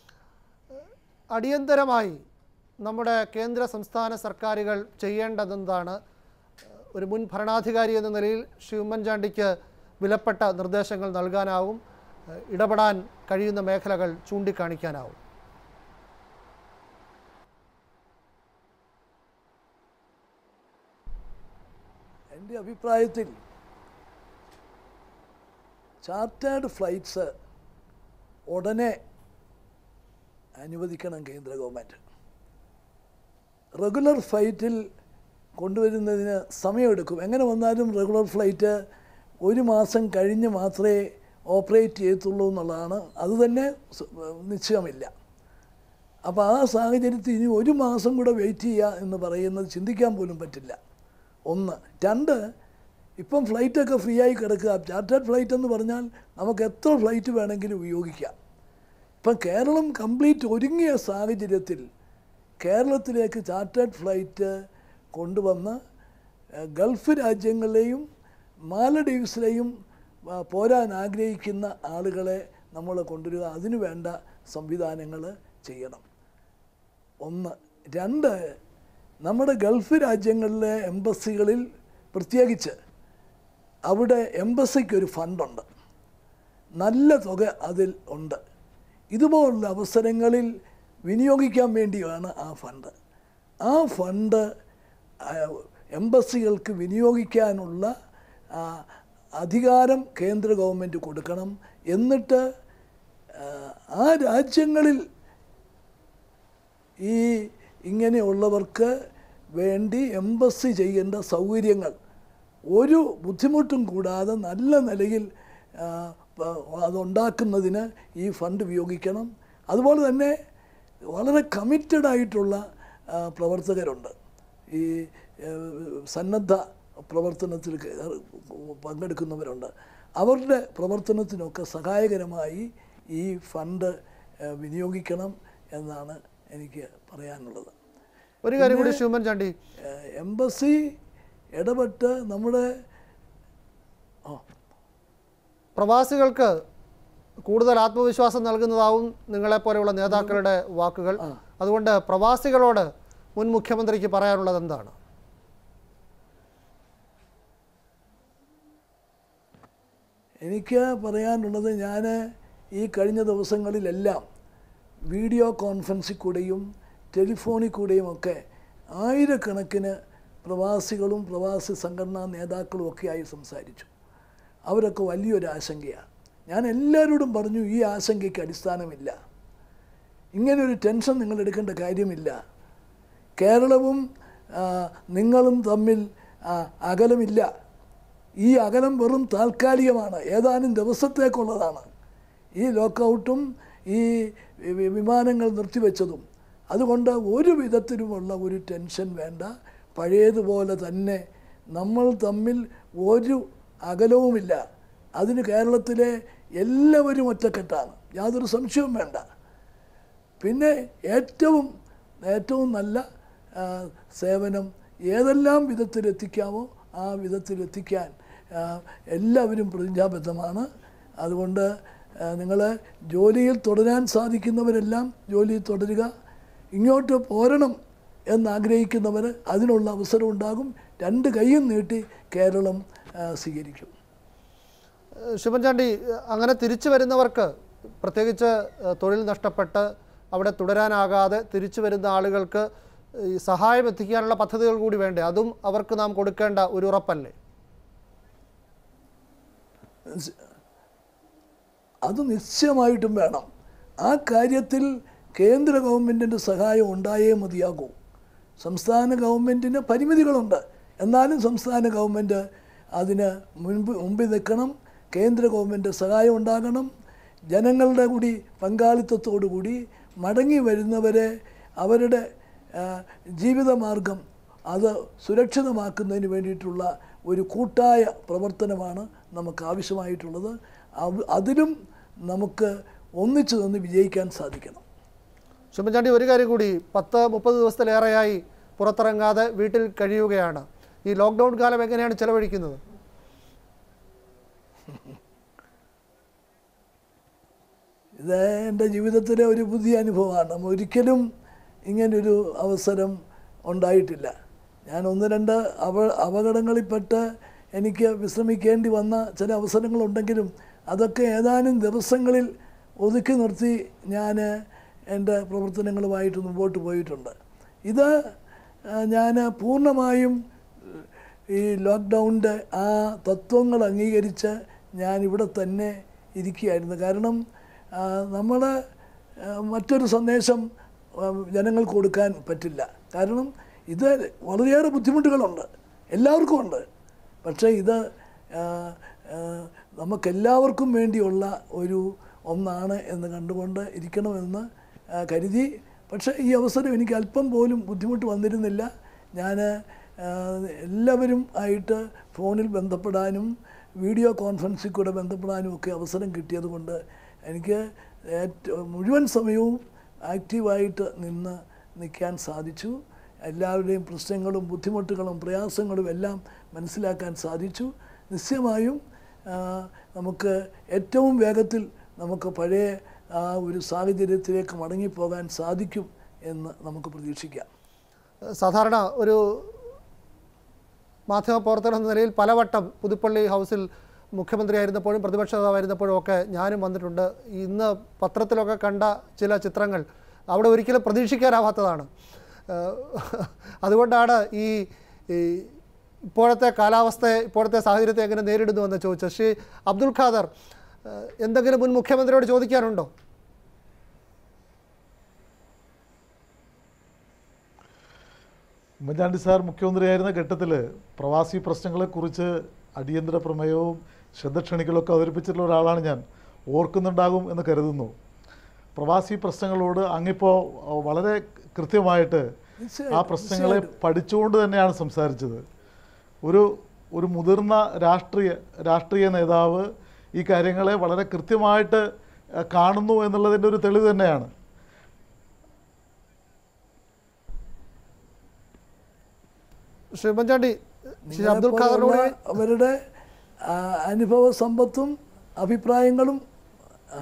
അടിയന്തരമായി നമ്മുടെ കേന്ദ്ര സംസ്ഥാന സർക്കാരുകൾ ചെയ്യേണ്ടതെന്താണ് ഒരു മുൻ ഭരണാധികാരി എന്ന നിലയിൽ ശ്രീ ഉമ്മൻചാണ്ടിക്ക് വിലപ്പെട്ട നിർദ്ദേശങ്ങൾ നൽകാനാവും ഇടപെടാൻ കഴിയുന്ന മേഖലകൾ ചൂണ്ടിക്കാണിക്കാനാവും എൻ്റെ അഭിപ്രായത്തിൽ ചാർട്ടേഡ് ഫ്ലൈറ്റ്സ് ഉടനെ അനുവദിക്കണം കേന്ദ്ര ഗവൺമെൻറ് റെഗുലർ ഫ്ലൈറ്റിൽ കൊണ്ടുവരുന്നതിന് സമയമെടുക്കും എങ്ങനെ വന്നാലും റെഗുലർ ഫ്ലൈറ്റ് ഒരു മാസം കഴിഞ്ഞ് മാത്രമേ ഓപ്പറേറ്റ് ചെയ്യത്തുള്ളൂ എന്നുള്ളതാണ് അതുതന്നെ സ- നിശ്ചയമില്ല അപ്പോൾ ആ സാഹചര്യത്തിൽ ഇനി ഒരു മാസം കൂടെ വെയിറ്റ് ചെയ്യുക എന്ന് പറയുന്നത് ചിന്തിക്കാൻ പോലും പറ്റില്ല ഒന്ന് രണ്ട് ഇപ്പം ഫ്ലൈറ്റൊക്കെ ഫ്രീ ആയി കിടക്കുക ചാർട്ടേഡ് ഫ്ലൈറ്റ് എന്ന് പറഞ്ഞാൽ നമുക്ക് എത്ര ഫ്ലൈറ്റ് വേണമെങ്കിലും ഉപയോഗിക്കാം ഇപ്പം കേരളം കംപ്ലീറ്റ് ഒരുങ്ങിയ സാഹചര്യത്തിൽ കേരളത്തിലേക്ക് ചാർട്ടേഡ് ഫ്ലൈറ്റ് കൊണ്ടുവന്ന് ഏഹ്, ഗൾഫ് രാജ്യങ്ങളിലെയും മാലഡീവ്സിലെയും ആ, പോരാൻ ആഗ്രഹിക്കുന്ന ആളുകളെ നമ്മൾ കൊണ്ടുവരിക അതിനു വേണ്ട സംവിധാനങ്ങൾ ചെയ്യണം ഒന്ന് രണ്ട് നമ്മുടെ ഗൾഫ് രാജ്യങ്ങളിലെ എംബസികളിൽ പ്രത്യേകിച്ച് അവിടെ എംബസിക്ക് ഒരു ഫണ്ടുണ്ട് നല്ല തുക അതിൽ ഉണ്ട് ഇതുപോലുള്ള അവസരങ്ങളിൽ വിനിയോഗിക്കാൻ വേണ്ടിയാണ് ആ ഫണ്ട് ആ ഫണ്ട് ആ, എംബസികൾക്ക് വിനിയോഗിക്കാനുള്ള ആ, അധികാരം കേന്ദ്ര ഗവൺമെൻറ് കൊടുക്കണം എന്നിട്ട് ആ, ആ രാജ്യങ്ങളിൽ ഈ ഇങ്ങനെയുള്ളവർക്ക് വേണ്ടി എംബസി ചെയ്യേണ്ട സൗകര്യങ്ങൾ ഒരു ബുദ്ധിമുട്ടും കൂടാതെ നല്ല നിലയിൽ ആ, പ- അതുണ്ടാക്കുന്നതിന് ഈ ഫണ്ട് ഉപയോഗിക്കണം അതുപോലെ തന്നെ വളരെ കമ്മിറ്റഡ് ആയിട്ടുള്ള ആ, പ്രവർത്തകരുണ്ട് ഈ ആ, സന്നദ്ധ പ്രവർത്തനത്തിൽ ക- പങ്കെടുക്കുന്നവരുണ്ട് അവരുടെ പ്രവർത്തനത്തിനൊക്കെ സഹായകരമായി ഈ ഫണ്ട് ആ, വിനിയോഗിക്കണം എന്നാണ് എനിക്ക് പറയാനുള്ളത് ഒരു കാര്യം കൂടി ശിവമൻ ചാണ്ടി ഏഹ് എംബസി ഇടപെട്ട് നമ്മുടെ ആ പ്രവാസികൾക്ക് കൂടുതൽ ആത്മവിശ്വാസം നൽകുന്നതാവും നിങ്ങളെപ്പോലെയുള്ള നേതാക്കളുടെ വാക്കുകൾ അതുകൊണ്ട് പ്രവാസികളോട് മുൻ മുഖ്യമന്ത്രിക്ക് പറയാനുള്ളത് എന്താണ് എനിക്ക് പറയാനുള്ളത് ഞാൻ ഈ കഴിഞ്ഞ ദിവസങ്ങളിലെല്ലാം വീഡിയോ കോൺഫറൻസിൽ കൂടെയും ടെലിഫോണിൽ കൂടെയും ഒക്കെ ആയിരക്കണക്കിന് പ്രവാസികളും പ്രവാസി സംഘടനാ നേതാക്കളും ഒക്കെയായി സംസാരിച്ചു അവരൊക്കെ വലിയൊരു ആശങ്കയാണ് ഞാൻ എല്ലാവരോടും പറഞ്ഞു ഈ ആശങ്കയ്ക്ക് അടിസ്ഥാനമില്ല ഇങ്ങനൊരു ടെൻഷൻ നിങ്ങൾ എടുക്കേണ്ട കാര്യമില്ല കേരളവും ആ, നിങ്ങളും തമ്മിൽ ആ, അകലമില്ല ഈ അകലം വെറും താൽക്കാലികമാണ് ഏതാനും ദിവസത്തേക്കുള്ളതാണ് ഈ ലോക്കൗട്ടും ഈ വി- വിമാനങ്ങൾ നിർത്തിവെച്ചതും അതുകൊണ്ട് ഒരു വിധത്തിലുമുള്ള ഒരു ടെൻഷൻ വേണ്ട പഴയതുപോലെ തന്നെ നമ്മൾ തമ്മിൽ ഒരു അകലവുമില്ല അതിന് കേരളത്തിലെ എല്ലാവരും ഒറ്റക്കെട്ടാണ് യാതൊരു സംശയവും വേണ്ട പിന്നെ ഏറ്റവും ഏറ്റവും നല്ല ആ, സേവനം ഏതെല്ലാം വിധത്തിലെത്തിക്കാമോ ആ വിധത്തിലെത്തിക്കാൻ ആ, എല്ലാവരും പ്രതിജ്ഞാബദ്ധമാണ് അതുകൊണ്ട് നിങ്ങൾ ജോലിയിൽ തുടരാൻ സാധിക്കുന്നവരെല്ലാം ജോലിയിൽ തുടരുക ഇങ്ങോട്ട് പോരണം എന്നാഗ്രഹിക്കുന്നവർ അതിനുള്ള അവസരം ഉണ്ടാകും രണ്ട് കൈയും നീട്ടി കേരളം ആ, സ്വീകരിക്കും ഏഹ് ശിവൻ ചാണ്ടി ഏഹ് അങ്ങനെ തിരിച്ചു വരുന്നവർക്ക് പ്രത്യേകിച്ച് ഏഹ് തൊഴിൽ നഷ്ടപ്പെട്ട് അവിടെ തുടരാനാകാതെ തിരിച്ചു വരുന്ന ആളുകൾക്ക് ഈ സഹായം എത്തിക്കാനുള്ള പദ്ധതികൾ കൂടി വേണ്ടേ അതും അവർക്ക് നാം കൊടുക്കേണ്ട ഒരു ഉറപ്പല്ലേ അത് നിശ്ചയമായിട്ടും വേണം ആ കാര്യത്തിൽ കേന്ദ്ര ഗവൺമെൻറ്റിൻ്റെ സഹായം ഉണ്ടായേ മതിയാകൂ സംസ്ഥാന ഗവൺമെൻറ്റിന് പരിമിതികളുണ്ട് എന്നാലും സംസ്ഥാന ഗവൺമെൻറ് അതിന് മുൻപ് മുമ്പിൽ നിൽക്കണം കേന്ദ്ര ഗവൺമെൻറ് സഹായം ഉണ്ടാകണം ജനങ്ങളുടെ കൂടി പങ്കാളിത്തത്തോടു കൂടി മടങ്ങി വരുന്നവരെ അവരുടെ ആ, ജീവിതമാർഗം അത് സുരക്ഷിതമാക്കുന്നതിന് വേണ്ടിയിട്ടുള്ള ഒരു കൂട്ടായ പ്രവർത്തനമാണ് നമുക്ക് ആവശ്യമായിട്ടുള്ളത് അവ- അതിലും നമുക്ക് ഒന്നിച്ചു നിന്ന് വിജയിക്കാൻ സാധിക്കണം ശിവൻ ചാണ്ടി ഒരു കാര്യം കൂടി പത്ത് മുപ്പത് ദിവസത്തിലേറെയായി പുറത്തിറങ്ങാതെ വീട്ടിൽ കഴിയുകയാണ് ഈ ലോക്ക്ഡൗൺ കാലം എങ്ങനെയാണ് ചെലവഴിക്കുന്നത് ഇത് എൻ്റെ ജീവിതത്തിലെ ഒരു പുതിയ അനുഭവമാണ് നമ്മ ഒരിക്കലും ഇങ്ങനൊരു അവസരം ഉണ്ടായിട്ടില്ല ഞാൻ ഒന്ന് രണ്ട് അവ അപകടങ്ങളിൽപ്പെട്ട് എനിക്ക് വിശ്രമിക്കേണ്ടി വന്ന ചില അവസരങ്ങളുണ്ടെങ്കിലും അതൊക്കെ ഏതാനും ദിവസങ്ങളിൽ ഒതുക്കി നിർത്തി ഞാൻ എൻ്റെ പ്രവർത്തനങ്ങളുമായിട്ട് മുമ്പോട്ട് പോയിട്ടുണ്ട് ഇത് ഞാൻ പൂർണ്ണമായും ഈ ലോക്ക്ഡൗണിൻ്റെ ആ തത്വങ്ങൾ അംഗീകരിച്ച് ഞാൻ ഇവിടെ തന്നെ ഇരിക്കുകയായിരുന്നു കാരണം നമ്മൾ മറ്റൊരു സന്ദേശം ആ, ജനങ്ങൾക്ക് കൊടുക്കാൻ പറ്റില്ല കാരണം ഇത് വളരെയേറെ ബുദ്ധിമുട്ടുകളുണ്ട് എല്ലാവർക്കും ഉണ്ട് പക്ഷേ ഇത് ആ, ആ, നമുക്കെല്ലാവർക്കും വേണ്ടിയുള്ള ഒരു ഒന്നാണ് എന്ന് കണ്ടുകൊണ്ട് ഇരിക്കണമെന്ന് ആ, കരുതി പക്ഷേ ഈ അവസരം എനിക്ക് അല്പം പോലും ബുദ്ധിമുട്ട് വന്നിരുന്നില്ല ഞാൻ എല്ലാവരും ആയിട്ട് ഫോണിൽ ബന്ധപ്പെടാനും വീഡിയോ കോൺഫറൻസിൽ കൂടെ ബന്ധപ്പെടാനും ഒക്കെ അവസരം കിട്ടിയതുകൊണ്ട് എനിക്ക് ഏറ്റവും മുഴുവൻ സമയവും ആക്റ്റീവായിട്ട് നിന്ന് നിൽക്കാൻ സാധിച്ചു എല്ലാവരുടെയും പ്രശ്നങ്ങളും ബുദ്ധിമുട്ടുകളും പ്രയാസങ്ങളും എല്ലാം മനസ്സിലാക്കാൻ സാധിച്ചു നിശ്ചയമായും ആ, നമുക്ക് ഏറ്റവും വേഗത്തിൽ നമുക്ക് പഴയ ആ ഒരു സാഹചര്യത്തിലേക്ക് മടങ്ങിപ്പോകാൻ സാധിക്കും എന്ന് നമുക്ക് പ്രതീക്ഷിക്കാം സാധാരണ ഒരു മാധ്യമപ്രവർത്തകൻ എന്ന നിലയിൽ പലവട്ടം പുതുപ്പള്ളി ഹൗസിൽ മുഖ്യമന്ത്രിയായിരുന്നപ്പോഴും പ്രതിപക്ഷ നേതാവായിരുന്നപ്പോഴും ഒക്കെ ഞാനും വന്നിട്ടുണ്ട് ഇന്ന് പത്രത്തിലൊക്കെ കണ്ട ചില ചിത്രങ്ങൾ അവിടെ ഒരിക്കലും പ്രതീക്ഷിക്കാനാവാത്തതാണ് ഏഹ് അതുകൊണ്ടാണ് ഈ ഈ ഇപ്പോഴത്തെ കാലാവസ്ഥയെ ഇപ്പോഴത്തെ സാഹചര്യത്തെ എങ്ങനെ നേരിടുന്നു എന്ന് ചോദിച്ചത് ശ്രീ അബ്ദുൽ ഖാദർ ഏഹ് എന്തെങ്കിലും മുൻ മുഖ്യമന്ത്രിയോട് ചോദിക്കാനുണ്ടോ ഉമ്മൻചാണ്ടി സാർ മുഖ്യമന്ത്രിയായിരുന്ന ഘട്ടത്തിൽ പ്രവാസി പ്രശ്നങ്ങളെക്കുറിച്ച് അടിയന്തര പ്രമേയവും ശ്രദ്ധ ക്ഷണിക്കലൊക്കെ അവതരിപ്പിച്ചിട്ടുള്ള ഒരാളാണ് ഞാൻ ഓർക്കുന്നുണ്ടാകും എന്ന് കരുതുന്നു പ്രവാസി പ്രശ്നങ്ങളോട് അങ്ങിപ്പോൾ അഹ്, വളരെ കൃത്യമായിട്ട് ആ തീർച്ചയായും, പ്രശ്നങ്ങളെ പഠിച്ചുകൊണ്ട് തന്നെയാണ് സംസാരിച്ചത് ഒരു ഒരു മുതിർന്ന രാഷ്ട്രീയ രാഷ്ട്രീയ നേതാവ് ഈ കാര്യങ്ങളെ വളരെ കൃത്യമായിട്ട് അഹ്, കാണുന്നു എന്നുള്ളതിൻ്റെ ഒരു തെളിവ് തന്നെയാണ് ശ്രീ ഉമ്മൻചാണ്ടി ശ്രീ അബ്ദുൽ ഖാദറിനോട് നിങ്ങളെപ്പോലുള്ള അവരുടെ ആ, അനുഭവ സമ്പത്തും അഭിപ്രായങ്ങളും ആ,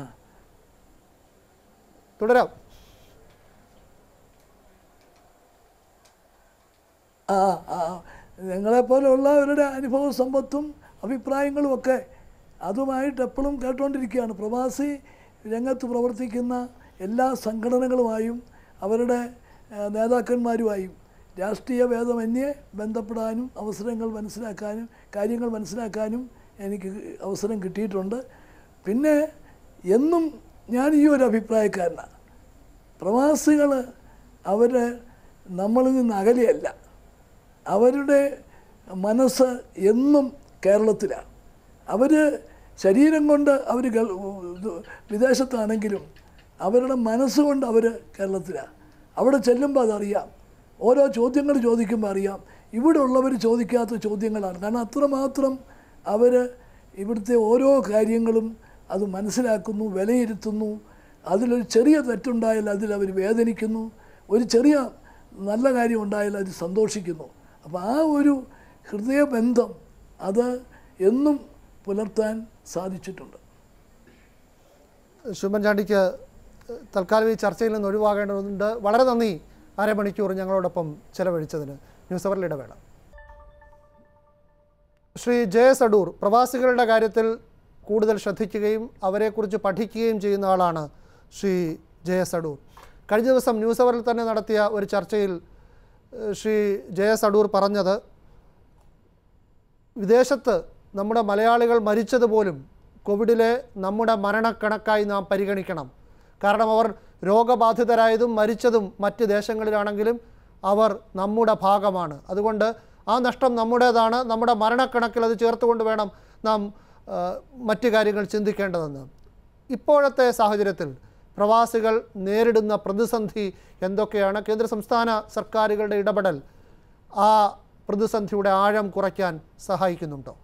തുടരാം ആ ആ ഞങ്ങളെപ്പോലെയുള്ളവരുടെ അനുഭവ സമ്പത്തും അഭിപ്രായങ്ങളും ഒക്കെ അതുമായിട്ട് എപ്പോഴും കേട്ടുകൊണ്ടിരിക്കുകയാണ് പ്രവാസി രംഗത്ത് പ്രവർത്തിക്കുന്ന എല്ലാ സംഘടനകളുമായും അവരുടെ ആ, നേതാക്കന്മാരുമായും രാഷ്ട്രീയ ഭേദമന്യേ ബന്ധപ്പെടാനും അവസരങ്ങൾ മനസ്സിലാക്കാനും കാര്യങ്ങൾ മനസ്സിലാക്കാനും എനിക്ക് അവസരം കിട്ടിയിട്ടുണ്ട് പിന്നെ എന്നും ഞാൻ ഈ ഒരു അഭിപ്രായക്കാരനാണ് പ്രവാസികൾ അവർ നമ്മളിൽ നിന്ന് അകലെയല്ല അവരുടെ മനസ്സ് എന്നും കേരളത്തിലാണ് അവർ ശരീരം കൊണ്ട് അവർ വിദേശത്താണെങ്കിലും അവരുടെ മനസ്സുകൊണ്ട് അവർ കേരളത്തിലാണ് അവിടെ ചെല്ലുമ്പോൾ അതറിയാം ഓരോ ചോദ്യങ്ങൾ ചോദിക്കുമ്പോൾ അറിയാം ഇവിടെ ഉള്ളവർ ചോദിക്കാത്ത ചോദ്യങ്ങളാണ് കാരണം അത്രമാത്രം അവർ ഇവിടുത്തെ ഓരോ കാര്യങ്ങളും അത് മനസ്സിലാക്കുന്നു വിലയിരുത്തുന്നു അതിലൊരു ചെറിയ തെറ്റുണ്ടായാൽ അതിൽ അവർ വേദനിക്കുന്നു ഒരു ചെറിയ നല്ല കാര്യം ഉണ്ടായാൽ അത് സന്തോഷിക്കുന്നു അപ്പോൾ ആ ഒരു ഹൃദയബന്ധം അത് എന്നും പുലർത്താൻ സാധിച്ചിട്ടുണ്ട് ശ്രീ ഉമ്മൻചാണ്ടിക്ക് തൽക്കാലം ഈ ചർച്ചയിൽ നിന്ന് ഒഴിവാകേണ്ടതുണ്ട് വളരെ നന്ദി അരമണിക്കൂർ ഞങ്ങളോടൊപ്പം ചെലവഴിച്ചതിന് ന്യൂസ് അവറിൽ ഇടവേള ശ്രീ ജെ എസ് അടൂർ പ്രവാസികളുടെ കാര്യത്തിൽ കൂടുതൽ ശ്രദ്ധിക്കുകയും അവരെക്കുറിച്ച് പഠിക്കുകയും ചെയ്യുന്ന ആളാണ് ശ്രീ ജെ എസ് അടൂർ കഴിഞ്ഞ ദിവസം ന്യൂസ് അവറിൽ തന്നെ നടത്തിയ ഒരു ചർച്ചയിൽ ഏഹ്, ശ്രീ ജെ എസ് അടൂർ പറഞ്ഞത് വിദേശത്ത് നമ്മുടെ മലയാളികൾ മരിച്ചതുപോലും കോവിഡിലെ നമ്മുടെ മരണക്കണക്കായി നാം പരിഗണിക്കണം കാരണം അവർ രോഗബാധിതരായതും മരിച്ചതും മറ്റ് ദേശങ്ങളിലാണെങ്കിലും അവർ നമ്മുടെ ഭാഗമാണ് അതുകൊണ്ട് ആ നഷ്ടം നമ്മുടേതാണ് നമ്മുടെ മരണക്കണക്കിൽ അത് ചേർത്തുകൊണ്ട് വേണം നാം ആ, മറ്റ് കാര്യങ്ങൾ ചിന്തിക്കേണ്ടതെന്ന് ഇപ്പോഴത്തെ സാഹചര്യത്തിൽ പ്രവാസികൾ നേരിടുന്ന പ്രതിസന്ധി എന്തൊക്കെയാണ് കേന്ദ്ര സംസ്ഥാന സർക്കാരുകളുടെ ഇടപെടൽ ആ പ്രതിസന്ധിയുടെ ആഴം കുറയ്ക്കാൻ സഹായിക്കുന്നുണ്ടോ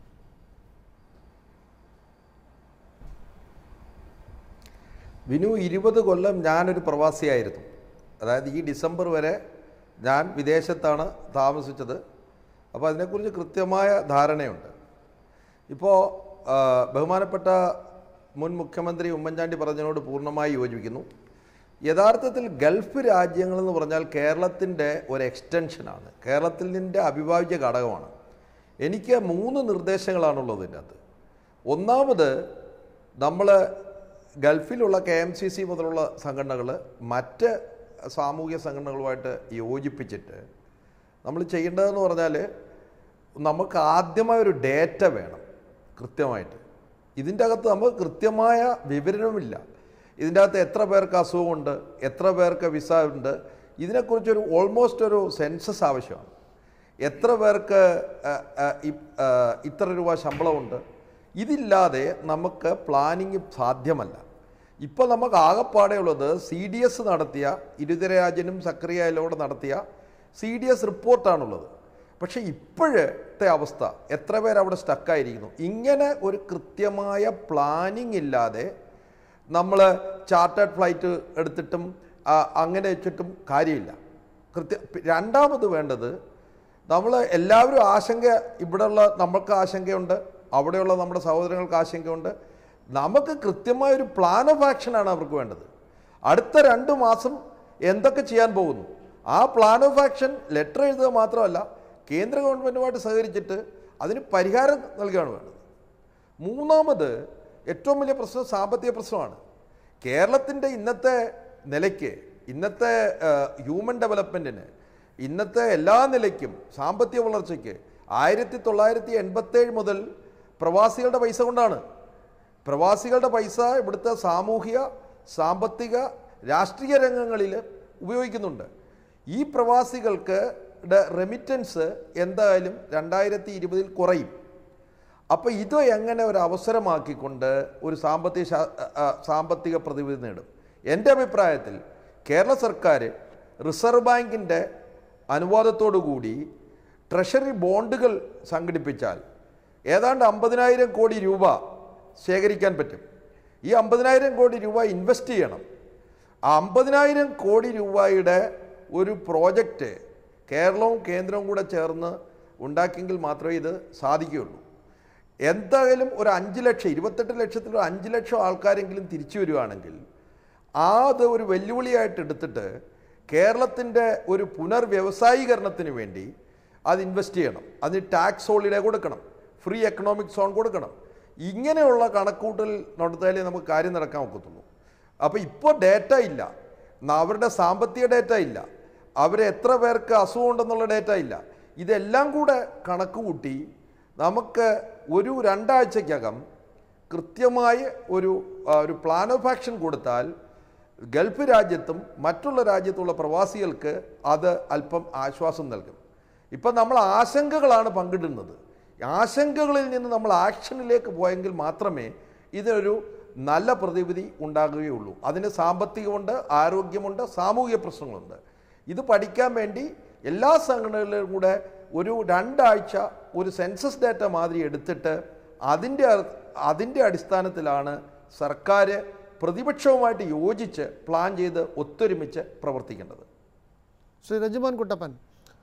വിനു ഇരുപത് കൊല്ലം ഞാനൊരു പ്രവാസിയായിരുന്നു അതായത് ഈ ഡിസംബർ വരെ ഞാൻ വിദേശത്താണ് താമസിച്ചത് അപ്പോൾ അതിനെക്കുറിച്ച് കൃത്യമായ ധാരണയുണ്ട് ഇപ്പോൾ ആ, ബഹുമാനപ്പെട്ട മുൻ മുഖ്യമന്ത്രി ഉമ്മൻചാണ്ടി പറഞ്ഞതിനോട് പൂർണ്ണമായി യോജിക്കുന്നു യഥാർത്ഥത്തിൽ ഗൾഫ് രാജ്യങ്ങളെന്ന് പറഞ്ഞാൽ കേരളത്തിൻ്റെ ഒരു എക്സ്റ്റൻഷനാണ് കേരളത്തിൻ്റെ അവിഭാജ്യ ഘടകമാണ് എനിക്ക് മൂന്ന് നിർദ്ദേശങ്ങളാണുള്ളത് ഇതിൻ്റെ അകത്ത് ഒന്നാമത് നമ്മൾ ഗൾഫിലുള്ള കെ എം സി സി മുതലുള്ള സംഘടനകൾ മറ്റ് സാമൂഹിക സംഘടനകളുമായിട്ട് യോജിപ്പിച്ചിട്ട് നമ്മൾ ചെയ്യേണ്ടതെന്ന് പറഞ്ഞാൽ നമുക്ക് ആദ്യമായ ഒരു ഡേറ്റ വേണം കൃത്യമായിട്ട് ഇതിൻ്റെ അകത്ത് നമുക്ക് കൃത്യമായ വിവരണമില്ല ഇതിൻ്റെ അകത്ത് എത്ര പേർക്ക് അസുഖമുണ്ട് എത്ര പേർക്ക് വിസ ഉണ്ട് ഇതിനെക്കുറിച്ചൊരു ഓൾമോസ്റ്റ് ഒരു സെൻസസ് ആവശ്യമാണ് എത്ര പേർക്ക് ആ, ആ, ഇ- ആ, ഇത്ര രൂപ ശമ്പളമുണ്ട് ഇതില്ലാതെ നമുക്ക് പ്ലാനിങ് സാധ്യമല്ല ഇപ്പോൾ നമുക്ക് ആകെപ്പാടെ ഉള്ളത് സി ഡി എസ് നടത്തിയ ഇരുതരാജനും സക്രിയയിലൂടെ നടത്തിയ സി ഡി എസ് റിപ്പോർട്ടാണുള്ളത് പക്ഷേ ഇപ്പോഴത്തെ അവസ്ഥ എത്ര പേർ അവിടെ സ്റ്റക്കായിരിക്കുന്നു ഇങ്ങനെ ഒരു കൃത്യമായ പ്ലാനിങ് ഇല്ലാതെ നമ്മൾ ചാർട്ടേഡ് ഫ്ലൈറ്റ് എടുത്തിട്ടും ആ, അങ്ങനെ വെച്ചിട്ടും കാര്യമില്ല കൃത്യ രണ്ടാമത് വേണ്ടത് നമ്മൾ എല്ലാവരും ആശങ്ക ഇവിടെയുള്ള നമ്മൾക്ക് ആശങ്കയുണ്ട് അവിടെയുള്ള നമ്മുടെ സഹോദരങ്ങൾക്ക് ആശങ്കയുണ്ട് നമുക്ക് കൃത്യമായൊരു പ്ലാൻ ഓഫ് ആക്ഷനാണ് അവർക്ക് വേണ്ടത് അടുത്ത രണ്ട് മാസം എന്തൊക്കെ ചെയ്യാൻ പോകുന്നു ആ പ്ലാൻ ഓഫ് ആക്ഷൻ ലെറ്റർ എഴുതുക മാത്രമല്ല കേന്ദ്ര ഗവൺമെൻറ്റുമായിട്ട് സഹകരിച്ചിട്ട് അതിന് പരിഹാരം നൽകുകയാണ് വേണ്ടത് മൂന്നാമത് ഏറ്റവും വലിയ പ്രശ്നം സാമ്പത്തിക പ്രശ്നമാണ് കേരളത്തിൻ്റെ ഇന്നത്തെ നിലയ്ക്ക് ഇന്നത്തെ ഹ്യൂമൻ ഡെവലപ്മെൻറ്റിന് ഇന്നത്തെ എല്ലാ നിലയ്ക്കും സാമ്പത്തിക വളർച്ചയ്ക്ക് ആയിരത്തി തൊള്ളായിരത്തി എൺപത്തേഴ് മുതൽ പ്രവാസികളുടെ പൈസ കൊണ്ടാണ് പ്രവാസികളുടെ പൈസ ഇവിടുത്തെ സാമൂഹിക സാമ്പത്തിക രാഷ്ട്രീയ രംഗങ്ങളിൽ ഉപയോഗിക്കുന്നുണ്ട് ഈ പ്രവാസികൾക്ക് റെമിറ്റൻസ് എന്തായാലും രണ്ടായിരത്തി ഇരുപതിൽ കുറയും അപ്പോൾ ഇത് എങ്ങനെ ഒരു അവസരമാക്കിക്കൊണ്ട് ഒരു സാമ്പത്തിക ശാ- ആ, സാമ്പത്തിക പ്രതിവിധി നേടും എൻ്റെ അഭിപ്രായത്തിൽ കേരള സർക്കാർ റിസർവ് ബാങ്കിൻ്റെ അനുവാദത്തോടു കൂടി ട്രഷറി ബോണ്ടുകൾ സംഘടിപ്പിച്ചാൽ ഏതാണ്ട് അമ്പതിനായിരം കോടി രൂപ ശേഖരിക്കാൻ പറ്റും ഈ അമ്പതിനായിരം കോടി രൂപ ഇൻവെസ്റ്റ് ചെയ്യണം ആ അമ്പതിനായിരം കോടി രൂപയുടെ ഒരു പ്രോജക്റ്റ് കേരളവും കേന്ദ്രവും കൂടെ ചേർന്ന് ഉണ്ടാക്കിയെങ്കിൽ മാത്രമേ ഇത് സാധിക്കുകയുള്ളൂ എന്തായാലും ഒരു അഞ്ച് ലക്ഷം ഇരുപത്തെട്ട് ലക്ഷത്തിൽ ഒരു അഞ്ച് ലക്ഷം ആൾക്കാരെങ്കിലും തിരിച്ചു വരികയാണെങ്കിൽ ആ അത് ഒരു വെല്ലുവിളിയായിട്ട് എടുത്തിട്ട് കേരളത്തിൻ്റെ ഒരു പുനർവ്യവസായീകരണത്തിന് വേണ്ടി അത് ഇൻവെസ്റ്റ് ചെയ്യണം അതിന് ടാക്സ് ഹോളിഡേ കൊടുക്കണം ഫ്രീ എക്കണോമിക് സോൺ കൊടുക്കണം ഇങ്ങനെയുള്ള കണക്കൂട്ടൽ നടത്തിയാലേ നമുക്ക് കാര്യം നടക്കാൻ ഒക്കത്തുള്ളൂ അപ്പോൾ ഇപ്പോൾ ഡേറ്റ ഇല്ല ന- അവരുടെ സാമ്പത്തിക ഡേറ്റ ഇല്ല അവരെ എത്ര പേർക്ക് അസുഖം ഉണ്ടെന്നുള്ള ഡേറ്റ ഇല്ല ഇതെല്ലാം കൂടെ കണക്ക് കൂട്ടി നമുക്ക് ഒരു രണ്ടാഴ്ചക്കകം കൃത്യമായി ഒരു ആ, ഒരു പ്ലാൻ ഓഫ് ആക്ഷൻ കൊടുത്താൽ ഗൾഫ് രാജ്യത്തും മറ്റുള്ള രാജ്യത്തുള്ള പ്രവാസികൾക്ക് അത് അല്പം ആശ്വാസം നൽകും ഇപ്പം നമ്മൾ ആശങ്കകളാണ് പങ്കിടുന്നത് ആശങ്കകളിൽ നിന്ന് നമ്മൾ ആക്ഷനിലേക്ക് പോയെങ്കിൽ മാത്രമേ ഇതിനൊരു നല്ല പ്രതിവിധി ഉണ്ടാകുകയുള്ളൂ അതിന് സാമ്പത്തികമുണ്ട് ആരോഗ്യമുണ്ട് സാമൂഹിക പ്രശ്നങ്ങളുണ്ട് ഇത് പഠിക്കാൻ വേണ്ടി എല്ലാ സംഘടനകളിലും കൂടെ ഒരു രണ്ടാഴ്ച ഒരു സെൻസസ് ഡാറ്റ മാതിരി എടുത്തിട്ട് അതിൻ്റെ അ- അതിൻ്റെ അടിസ്ഥാനത്തിലാണ് സർക്കാർ പ്രതിപക്ഷവുമായിട്ട് യോജിച്ച് പ്ലാൻ ചെയ്ത് ഒത്തൊരുമിച്ച് പ്രവർത്തിക്കേണ്ടത് ശ്രീ രജിമോൻ കുട്ടപ്പൻ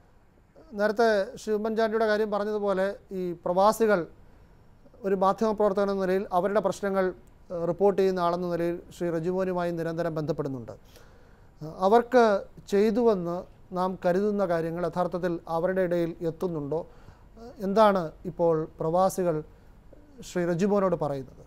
നേരത്തെ ശ്രീ ഉമ്മൻചാണ്ടിയുടെ കാര്യം പറഞ്ഞതുപോലെ ഈ പ്രവാസികൾ ഒരു മാധ്യമപ്രവർത്തകൻ എന്ന നിലയിൽ അവരുടെ പ്രശ്നങ്ങൾ ഏഹ്, റിപ്പോർട്ട് ചെയ്യുന്ന ആളെന്ന നിലയിൽ ശ്രീ റജിമോനുമായി നിരന്തരം ബന്ധപ്പെടുന്നുണ്ട് ഏഹ്, അവർക്ക് ചെയ്തുവെന്ന് നാം കരുതുന്ന കാര്യങ്ങൾ യഥാർത്ഥത്തിൽ അവരുടെ ഇടയിൽ എത്തുന്നുണ്ടോ ഏഹ്, എന്താണ് ഇപ്പോൾ പ്രവാസികൾ ശ്രീ റജിമോനോട് പറയുന്നത്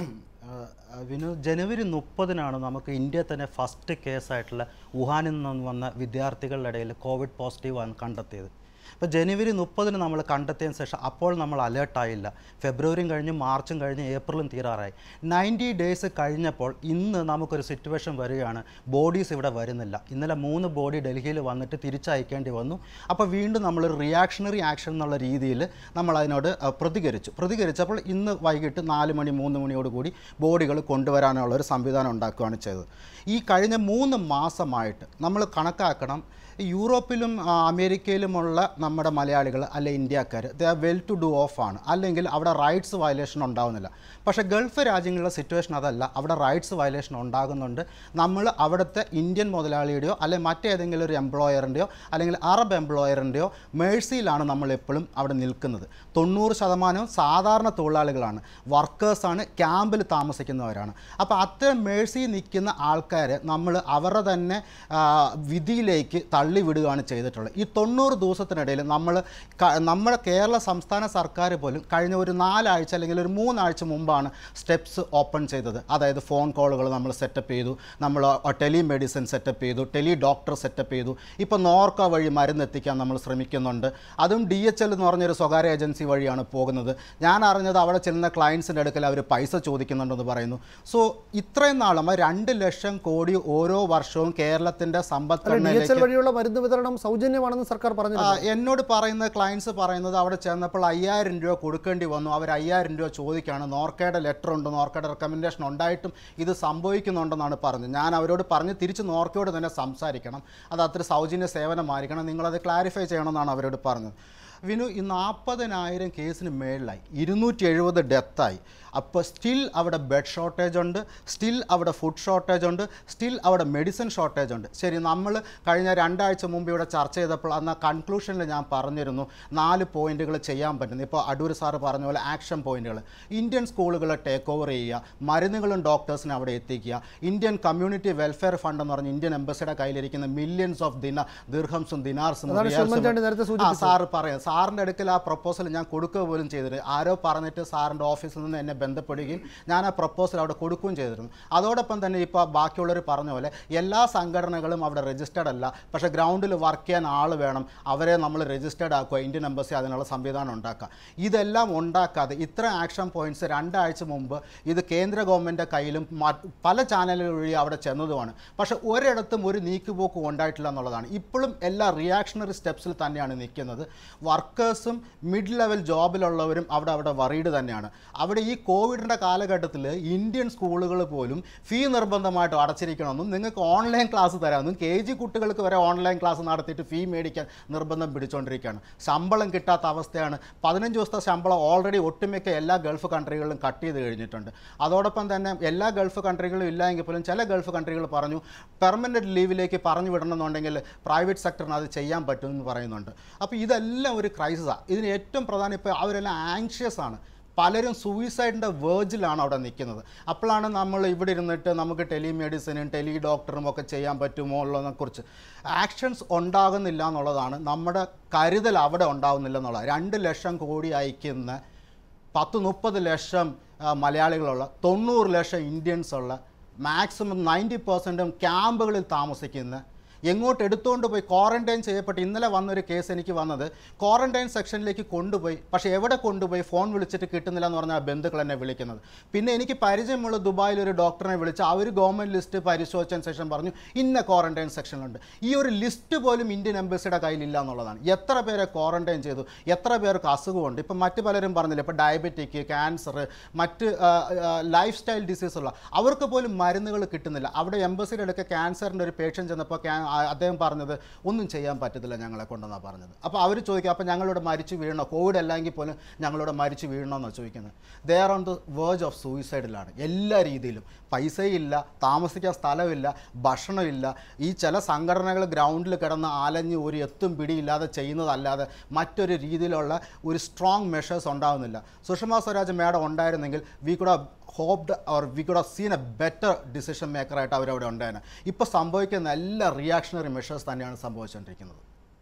ആ, വിനു ജനുവരി മുപ്പതിനാണ് നമുക്ക് ഇന്ത്യയിൽ തന്നെ ഫസ്റ്റ് കേസായിട്ടുള്ള വുഹാനിൽ നിന്ന് വന്ന വിദ്യാർത്ഥികളുടെ ഇടയിൽ കോവിഡ് പോസിറ്റീവ് ആണ് കണ്ടെത്തിയത് അപ്പോൾ ജനുവരി മുപ്പതിന് നമ്മൾ കണ്ടെത്തിയതിന് ശേഷം അപ്പോൾ നമ്മൾ അലേർട്ടായില്ല ഫെബ്രുവരിയും കഴിഞ്ഞ് മാർച്ചും കഴിഞ്ഞ് ഏപ്രിലും തീരാറായി നയൻറ്റി ഡേയ്സ് കഴിഞ്ഞപ്പോൾ ഇന്ന് നമുക്കൊരു സിറ്റുവേഷൻ വരികയാണ് ബോഡീസ് ഇവിടെ വരുന്നില്ല ഇന്നലെ മൂന്ന് ബോഡി ഡൽഹിയിൽ വന്നിട്ട് തിരിച്ചയക്കേണ്ടി വന്നു അപ്പോൾ വീണ്ടും നമ്മളൊരു റിയാക്ഷണറി ആക്ഷൻ എന്നുള്ള രീതിയിൽ നമ്മൾ അതിനോട് അഹ്, പ്രതികരിച്ചു പ്രതികരിച്ചപ്പോൾ ഇന്ന് വൈകിട്ട് നാല് മണി മൂന്ന് മണിയോട് കൂടി ബോഡികൾ കൊണ്ടുവരാനുള്ള ഒരു സംവിധാനം ഉണ്ടാക്കുകയാണ് ചെയ്തത് ഈ കഴിഞ്ഞ മൂന്ന് മാസമായിട്ട് നമ്മൾ കണക്കാക്കണം യൂറോപ്പിലും ആ, അമേരിക്കയിലുമുള്ള നമ്മുടെ മലയാളികൾ അല്ലെ ഇന്ത്യക്കാർ the well to do off ആണ് അല്ലെങ്കിൽ അവിടെ റൈറ്റ്സ് വയലേഷൻ ഉണ്ടാകുന്നില്ല പക്ഷേ ഗൾഫ് രാജ്യങ്ങളിലെ സിറ്റുവേഷൻ അതല്ല അവിടെ റൈറ്റ്സ് വയലേഷൻ ഉണ്ടാകുന്നുണ്ട് നമ്മൾ അവിടുത്തെ ഇന്ത്യൻ മുതലാളിയുടെയോ അല്ലെങ്കിൽ മറ്റേതെങ്കിലും ഒരു എംപ്ലോയറിൻ്റെയോ അല്ലെങ്കിൽ അറബ് എംപ്ലോയറിൻ്റെയോ മേഴ്സിയിലാണ് നമ്മൾ എപ്പോഴും അവിടെ നിൽക്കുന്നത് തൊണ്ണൂറ് ശതമാനവും സാധാരണ തൊഴിലാളികളാണ് വർക്കേഴ്സാണ് ക്യാമ്പിൽ താമസിക്കുന്നവരാണ് അപ്പോൾ അത്തരം മേഴ്സി നിൽക്കുന്ന ആൾക്കാരെ നമ്മൾ അവരുടെ തന്നെ ആ, വിധിയിലേക്ക് തള്ളിവിടുകയാണ് ചെയ്തിട്ടുള്ളത് ഈ തൊണ്ണൂറ് ദിവസത്തിനിടയിൽ നമ്മൾ ക- നമ്മുടെ കേരള സംസ്ഥാന സർക്കാർ പോലും കഴിഞ്ഞ ഒരു നാലാഴ്ച അല്ലെങ്കിൽ ഒരു മൂന്നാഴ്ച മുമ്പാണ് സ്റ്റെപ്സ് ഓപ്പൺ ചെയ്തത് അതായത് ഫോൺ കോളുകൾ നമ്മൾ സെറ്റപ്പ് ചെയ്തു നമ്മൾ ടെലി മെഡിസിൻ സെറ്റപ്പ് ചെയ്തു ടെലി ഡോക്ടർ സെറ്റപ്പ് ചെയ്തു ഇപ്പോൾ നോർക്ക വഴി മരുന്ന് എത്തിക്കാൻ നമ്മൾ ശ്രമിക്കുന്നുണ്ട് അതും ഡി എച്ച് എൽ എന്ന് പറഞ്ഞൊരു സ്വകാര്യ ഏജൻസി വഴിയാണ് പോകുന്നത് ഞാൻ അറിഞ്ഞത് അവിടെ ചെല്ലുന്ന ക്ലയൻസിൻ്റെ അടുക്കൽ അവർ പൈസ ചോദിക്കുന്നുണ്ടെന്ന് പറയുന്നു സോ ഇത്രയും നാളും ആ രണ്ട് ലക്ഷം കോടി ഓരോ വർഷവും കേരളത്തിൻ്റെ ഡി എച്ച് എൽ സമ്പദ്ഘടനയിലേക്ക് വഴിയുള്ള മരുന്ന് വിതരണം സൗജന്യമാണെന്ന് സർക്കാർ ആ, പറഞ്ഞിരുന്നു എന്നോട് പറയുന്ന ക്ലയൻസ് പറയുന്നത് അവിടെ ചെന്നപ്പോൾ അയ്യായിരം രൂപ കൊടുക്കേണ്ടി വന്നു അവർ അയ്യായിരം രൂപ ചോദിക്കുകയാണ് നോർക്കയുടെ ലെറ്റർ ഉണ്ട് നോർക്കയുടെ റെക്കമെൻഡേഷൻ ഉണ്ടായിട്ടും ഇത് സംഭവിക്കുന്നുണ്ടെന്നാണ് പറഞ്ഞത് ഞാൻ അവരോട് പറഞ്ഞ് തിരിച്ച് നോർക്കയോട് തന്നെ സംസാരിക്കണം അത് അത്ര സൗജന്യ സേവനമായിരിക്കണം നിങ്ങളത് ക്ലാരിഫൈ ചെയ്യണമെന്നാണ് അവരോട് പറഞ്ഞത് വിനു ഈ നാൽപ്പതിനായിരം കേസിന് മേളിലായി ഇരുന്നൂറ്റി എഴുപത് ഡെത്തായി അപ്പോൾ സ്റ്റിൽ അവിടെ ബെഡ് ഷോർട്ടേജ് ഉണ്ട് സ്റ്റിൽ അവിടെ ഫുഡ് ഷോർട്ടേജ് ഉണ്ട് സ്റ്റിൽ അവിടെ മെഡിസിൻ ഷോർട്ടേജ് ഉണ്ട് ശരി നമ്മൾ കഴിഞ്ഞ രണ്ടാഴ്ച മുമ്പ് ഇവിടെ ചർച്ച ചെയ്തപ്പോൾ അന്ന് കൺക്ലൂഷനിൽ ഞാൻ പറഞ്ഞിരുന്നു നാല് പോയിന്റുകൾ ചെയ്യാൻ പറ്റുന്നു ഇപ്പോൾ അടൂർ സാറ് പറഞ്ഞ പോലെ ആക്ഷൻ പോയിന്റുകൾ ഇന്ത്യൻ സ്കൂളുകളെ ടേക്ക് ഓവർ ചെയ്യുക മരുന്നുകളും ഡോക്ടേഴ്സിനെ അവിടെ എത്തിക്കുക ഇന്ത്യൻ കമ്മ്യൂണിറ്റി വെൽഫെയർ ഫണ്ട് എന്ന് പറഞ്ഞ് ഇന്ത്യൻ എംബസിയുടെ കയ്യിലിരിക്കുന്ന മില്യൺസ് ഓഫ് ദിന ദീർഘംസും ദിനാർസും അതാണ് ശ്രീ ഉമ്മൻചാണ്ടി നേരത്തെ സൂചിപ്പിച്ചത്. സാറ് പറയാം സാറിൻ്റെ അടുക്കൽ ആ പ്രപ്പോസൽ ഞാൻ കൊടുക്കുക പോലും ചെയ്തിട്ട് ആരോ പറഞ്ഞിട്ട് സാറിൻ്റെ ഓഫീസിൽ നിന്ന് എന്നെ ബന്ധപ്പെടുകയും ഞാൻ ആ പ്രപ്പോസൽ അവിടെ കൊടുക്കുകയും ചെയ്തിരുന്നു അതോടൊപ്പം തന്നെ ഇപ്പോൾ ബാക്കിയുള്ളവർ പറഞ്ഞ പോലെ എല്ലാ സംഘടനകളും അവിടെ രജിസ്റ്റേർഡ് അല്ല പക്ഷേ ഗ്രൗണ്ടിൽ വർക്ക് ചെയ്യാൻ ആൾ വേണം അവരെ നമ്മൾ രജിസ്റ്റേർഡ് ആക്കുക ഇന്ത്യൻ എംബസി അതിനുള്ള സംവിധാനം ഉണ്ടാക്കുക ഇതെല്ലാം ഉണ്ടാക്കാതെ ഇത്ര ആക്ഷൻ പോയിന്റ്സ് രണ്ടാഴ്ച മുമ്പ് ഇത് കേന്ദ്ര ഗവൺമെൻറ് കയ്യിലും മറ്റ് പല ചാനലുകൾ വഴി അവിടെ ചെന്നതുമാണ് പക്ഷേ ഒരിടത്തും ഒരു നീക്കുപോക്കും ഉണ്ടായിട്ടില്ല എന്നുള്ളതാണ് ഇപ്പോഴും എല്ലാ റിയാക്ഷണറി സ്റ്റെപ്സിൽ തന്നെയാണ് നിൽക്കുന്നത് വർക്കേഴ്സും മിഡ് ലെവൽ ജോബിലുള്ളവരും അവിടെ അവിടെ വറീഡ് തന്നെയാണ് അവിടെ ഈ കോവിഡിൻ്റെ കാലഘട്ടത്തിൽ ഇന്ത്യൻ സ്കൂളുകൾ പോലും ഫീ നിർബന്ധമായിട്ട് അടച്ചിരിക്കണമെന്നും നിങ്ങൾക്ക് ഓൺലൈൻ ക്ലാസ് തരാമെന്നും കെ ജി കുട്ടികൾക്ക് വരെ ഓൺലൈൻ ക്ലാസ് നടത്തിയിട്ട് ഫീ മേടിക്കാൻ നിർബന്ധം പിടിച്ചുകൊണ്ടിരിക്കുകയാണ് ശമ്പളം കിട്ടാത്ത അവസ്ഥയാണ് പതിനഞ്ച് ദിവസത്തെ ശമ്പളം ഓൾറെഡി ഒട്ടുമിക്ക എല്ലാ ഗൾഫ് കൺട്രികളിലും കട്ട് ചെയ്ത് കഴിഞ്ഞിട്ടുണ്ട് അതോടൊപ്പം തന്നെ എല്ലാ ഗൾഫ് കൺട്രികളും ഇല്ല എങ്കിൽ പോലും ചില ഗൾഫ് കൺട്രികൾ പറഞ്ഞു പെർമനൻറ്റ് ലീവിലേക്ക് പറഞ്ഞു വിടണമെന്നുണ്ടെങ്കിൽ പ്രൈവറ്റ് സെക്ടറിന് അത് ചെയ്യാൻ പറ്റുമെന്ന് പറയുന്നുണ്ട് അപ്പോൾ ഇതെല്ലാം ഒരു ക്രൈസിസാണ് ഇതിന് ഏറ്റവും പ്രധാനം ഇപ്പോൾ അവരെല്ലാം ആങ്ഷ്യസ് ആണ് പലരും സൂയിസൈഡിൻ്റെ വേർജിലാണ് അവിടെ നിൽക്കുന്നത് അപ്പോഴാണ് നമ്മൾ ഇവിടെ ഇരുന്നിട്ട് നമുക്ക് ടെലിമെഡിസിനും ടെലി ഡോക്ടറും ഒക്കെ ചെയ്യാൻ പറ്റുമോ ഉള്ളതിനെക്കുറിച്ച് ആക്ഷൻസ് ഉണ്ടാകുന്നില്ല എന്നുള്ളതാണ് നമ്മുടെ കരുതൽ അവിടെ ഉണ്ടാകുന്നില്ല എന്നുള്ളത് രണ്ട് ലക്ഷം കോടി അയക്കുന്ന പത്ത് മുപ്പത് ലക്ഷം ആ, മലയാളികളുള്ള തൊണ്ണൂറ് ലക്ഷം ഇന്ത്യൻസ് ഉള്ള മാക്സിമം നയൻറ്റി പെർസെൻറ്റും ക്യാമ്പുകളിൽ താമസിക്കുന്ന എങ്ങോട്ട് എടുത്തുകൊണ്ട് പോയി ക്വാറന്റൈൻ ചെയ്യപ്പെട്ട് ഇന്നലെ വന്നൊരു കേസ് എനിക്ക് വന്നത് ക്വാറന്റൈൻ സെക്ഷനിലേക്ക് കൊണ്ടുപോയി പക്ഷേ എവിടെ കൊണ്ടുപോയി ഫോൺ വിളിച്ചിട്ട് കിട്ടുന്നില്ല എന്ന് പറഞ്ഞാൽ ബന്ധുക്കൾ എന്നെ വിളിക്കുന്നത് പിന്നെ എനിക്ക് പരിചയമുള്ള ദുബായിൽ ഒരു ഡോക്ടറിനെ വിളിച്ച് അവർ ഗവൺമെൻറ് ലിസ്റ്റ് പരിശോധിച്ചതിന് ശേഷം പറഞ്ഞു ഇന്ന ക്വാറന്റൈൻ സെക്ഷനുണ്ട് ഈ ഒരു ലിസ്റ്റ് പോലും ഇന്ത്യൻ എംബസിയുടെ കയ്യിലില്ല എന്നുള്ളതാണ് എത്ര പേരെ ക്വാറന്റൈൻ ചെയ്തു എത്ര പേർക്ക് അസുഖമുണ്ട് ഇപ്പം മറ്റ് പലരും പറഞ്ഞില്ല ഇപ്പോൾ ഡയബറ്റിക് ക്യാൻസർ മറ്റ് ലൈഫ് സ്റ്റൈൽ ഡിസീസ് ഉള്ള അവർക്ക് പോലും മരുന്നുകൾ കിട്ടുന്നില്ല അവിടെ എംബസിയുടെ അടുക്ക ക്യാൻസറിൻ്റെ ഒരു പേഷ്യൻ ചെന്നപ്പോൾ ക്യാ ആ, അദ്ദേഹം പറഞ്ഞത് ഒന്നും ചെയ്യാൻ പറ്റത്തില്ല ഞങ്ങളെ കൊണ്ടെന്നാണ് പറഞ്ഞത് അപ്പോൾ അവർ ചോദിക്കുക അപ്പോൾ ഞങ്ങളിവിടെ മരിച്ചു വീഴണോ കോവിഡ് അല്ലെങ്കിൽ പോലും ഞങ്ങളിവിടെ മരിച്ചു വീഴണമെന്നാണ് ചോദിക്കുന്നത് they are on the verge of സൂയിസൈഡിലാണ് എല്ലാ രീതിയിലും പൈസയില്ല താമസിക്കാൻ സ്ഥലമില്ല ഭക്ഷണമില്ല ഈ ചില സംഘടനകൾ ഗ്രൗണ്ടിൽ കിടന്ന് അലഞ്ഞ് ഒരു എത്തും പിടിയില്ലാതെ ചെയ്യുന്നതല്ലാതെ മറ്റൊരു രീതിയിലുള്ള ഒരു സ്ട്രോങ് മെഷേഴ്സ് ഉണ്ടാകുന്നില്ല സുഷമ സ്വരാജ് മേഡം ഉണ്ടായിരുന്നെങ്കിൽ we could hoped or we could have seen a better decision മേക്കറായിട്ട് അവരവിടെ ഉണ്ടായിരുന്നു ഇപ്പോൾ സംഭവിക്കുന്ന എല്ലാ റിയാക്ഷണറി മെഷേഴ്സ് തന്നെയാണ് സംഭവിച്ചുകൊണ്ടിരിക്കുന്നത്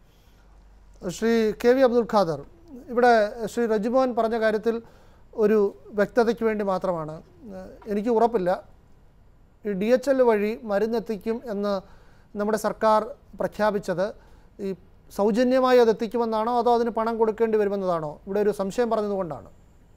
ശ്രീ കെ വി അബ്ദുൽ ഖാദർ ഇവിടെ ശ്രീ റജിമോഹൻ പറഞ്ഞ കാര്യത്തിൽ ഒരു വ്യക്തതയ്ക്ക് വേണ്ടി മാത്രമാണ് ഏഹ് എനിക്ക് ഉറപ്പില്ല ഈ ഡി എച്ച് എൽ വഴി മരുന്നെത്തിക്കും എന്ന് നമ്മുടെ സർക്കാർ പ്രഖ്യാപിച്ചത് ഈ സൗജന്യമായി അത് എത്തിക്കുമെന്നാണോ അതോ അതിന് പണം കൊടുക്കേണ്ടി വരുമെന്നതാണോ ഇവിടെ ഒരു സംശയം പറഞ്ഞതുകൊണ്ടാണ്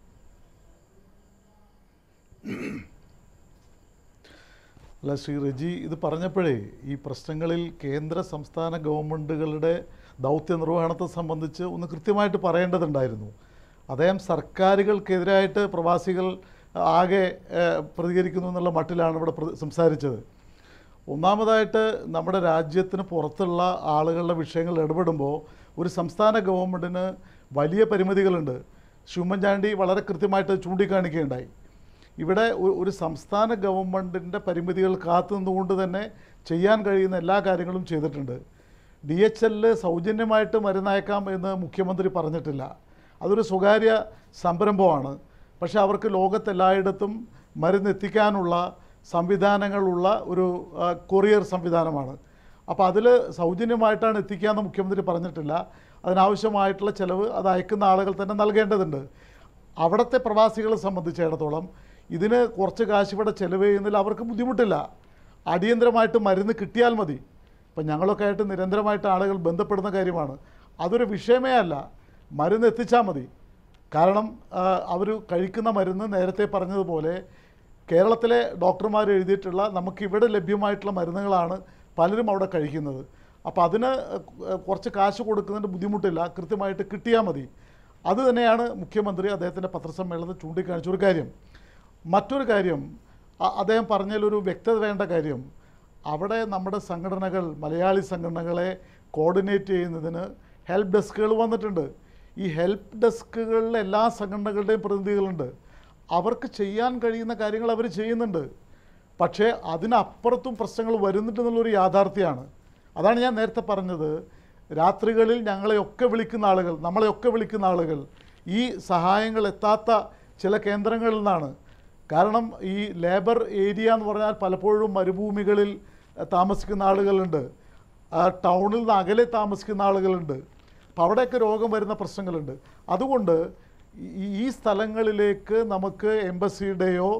അല്ല ശ്രീ റജി ഇത് പറഞ്ഞപ്പോഴേ ഈ പ്രശ്നങ്ങളിൽ കേന്ദ്ര സംസ്ഥാന ഗവൺമെൻറ്റുകളുടെ ദൗത്യ നിർവഹണത്തെ സംബന്ധിച്ച് ഒന്ന് കൃത്യമായിട്ട് പറയേണ്ടതുണ്ടായിരുന്നു അദ്ദേഹം സർക്കാരുകൾക്കെതിരായിട്ട് പ്രവാസികൾ ആകെ ഏഹ്, പ്രതികരിക്കുന്നു എന്നുള്ള മട്ടിലാണ് ഇവിടെ പ്ര- സംസാരിച്ചത് ഒന്നാമതായിട്ട് നമ്മുടെ രാജ്യത്തിന് പുറത്തുള്ള ആളുകളുടെ വിഷയങ്ങൾ ഇടപെടുമ്പോൾ ഒരു സംസ്ഥാന ഗവൺമെൻറ്റിന് വലിയ പരിമിതികളുണ്ട് ശ്രീ ഉമ്മൻചാണ്ടി വളരെ കൃത്യമായിട്ട് ചൂണ്ടിക്കാണിക്കുകയുണ്ടായി ഇവിടെ ഒ- ഒരു സംസ്ഥാന ഗവൺമെൻറ്റിൻ്റെ പരിമിതികൾ കാത്തു നിന്നുകൊണ്ട് തന്നെ ചെയ്യാൻ കഴിയുന്ന എല്ലാ കാര്യങ്ങളും ചെയ്തിട്ടുണ്ട് ഡി എച്ച് എല്ലിൽ സൗജന്യമായിട്ട് മരുന്നയക്കാം എന്ന് മുഖ്യമന്ത്രി പറഞ്ഞിട്ടില്ല അതൊരു സ്വകാര്യ സംരംഭമാണ് പക്ഷേ അവർക്ക് ലോകത്തെല്ലായിടത്തും മരുന്ന് എത്തിക്കാനുള്ള സംവിധാനങ്ങളുള്ള ഒരു ആ, കൊറിയർ സംവിധാനമാണ് അപ്പോൾ അതിൽ സൗജന്യമായിട്ടാണ് എത്തിക്കാമെന്ന് മുഖ്യമന്ത്രി പറഞ്ഞിട്ടില്ല അതിനാവശ്യമായിട്ടുള്ള ചിലവ് അത് അയക്കുന്ന ആളുകൾ തന്നെ നൽകേണ്ടതുണ്ട് അവിടുത്തെ പ്രവാസികളെ സംബന്ധിച്ചിടത്തോളം ഇതിന് കുറച്ച് കാശ് ഇവിടെ ചെലവ് ചെയ്യുന്നതിൽ അവർക്ക് ബുദ്ധിമുട്ടില്ല അടിയന്തരമായിട്ട് മരുന്ന് കിട്ടിയാൽ മതി ഇപ്പം ഞങ്ങളൊക്കെ ആയിട്ട് നിരന്തരമായിട്ട് ആളുകൾ ബന്ധപ്പെടുന്ന കാര്യമാണ് അതൊരു വിഷയമേ അല്ല മരുന്ന് എത്തിച്ചാൽ മതി കാരണം അവർ കഴിക്കുന്ന മരുന്ന് നേരത്തെ പറഞ്ഞതുപോലെ കേരളത്തിലെ ഡോക്ടർമാർ എഴുതിയിട്ടുള്ള നമുക്കിവിടെ ലഭ്യമായിട്ടുള്ള മരുന്നുകളാണ് പലരും അവിടെ കഴിക്കുന്നത് അപ്പോൾ അതിന് ഏഹ്, കുറച്ച് കാശ് കൊടുക്കുന്നതിൻ്റെ ബുദ്ധിമുട്ടില്ല കൃത്യമായിട്ട് കിട്ടിയാൽ മതി അത് തന്നെയാണ് മുഖ്യമന്ത്രി അദ്ദേഹത്തിൻ്റെ പത്രസമ്മേളനത്തിൽ ചൂണ്ടിക്കാണിച്ച ഒരു കാര്യം മറ്റൊരു കാര്യം അ- അദ്ദേഹം പറഞ്ഞതിലൊരു വ്യക്തത വേണ്ട കാര്യം അവിടെ നമ്മുടെ സംഘടനകൾ മലയാളി സംഘടനകളെ കോർഡിനേറ്റ് ചെയ്യുന്നതിന് ഹെൽപ്പ് ഡെസ്കുകൾ വന്നിട്ടുണ്ട് ഈ ഹെൽപ്പ് ഡെസ്കുകളിൽ എല്ലാ സംഘടനകളുടെയും പ്രതിനിധികളുണ്ട് അവർക്ക് ചെയ്യാൻ കഴിയുന്ന കാര്യങ്ങൾ അവർ ചെയ്യുന്നുണ്ട് പക്ഷേ അതിനപ്പുറത്തും പ്രശ്നങ്ങൾ വരുന്നുണ്ടെന്നുള്ളൊരു യാഥാർത്ഥ്യമാണ് അതാണ് ഞാൻ നേരത്തെ പറഞ്ഞത് രാത്രികളിൽ ഞങ്ങളെയൊക്കെ വിളിക്കുന്ന ആളുകൾ നമ്മളെയൊക്കെ വിളിക്കുന്ന ആളുകൾ ഈ സഹായങ്ങൾ എത്താത്ത ചില കേന്ദ്രങ്ങളിൽ നിന്നാണ് കാരണം ഈ ലേബർ ഏരിയ എന്ന് പറഞ്ഞാൽ പലപ്പോഴും മരുഭൂമികളിൽ അഹ്, താമസിക്കുന്ന ആളുകളുണ്ട് ആ, ടൗണിൽ നിന്ന് അകലെ താമസിക്കുന്ന ആളുകളുണ്ട് അപ്പോൾ അവിടെയൊക്കെ രോഗം വരുന്ന പ്രശ്നങ്ങളുണ്ട് അതുകൊണ്ട് ഈ- ഈ സ്ഥലങ്ങളിലേക്ക് നമുക്ക് എംബസിയുടെയോ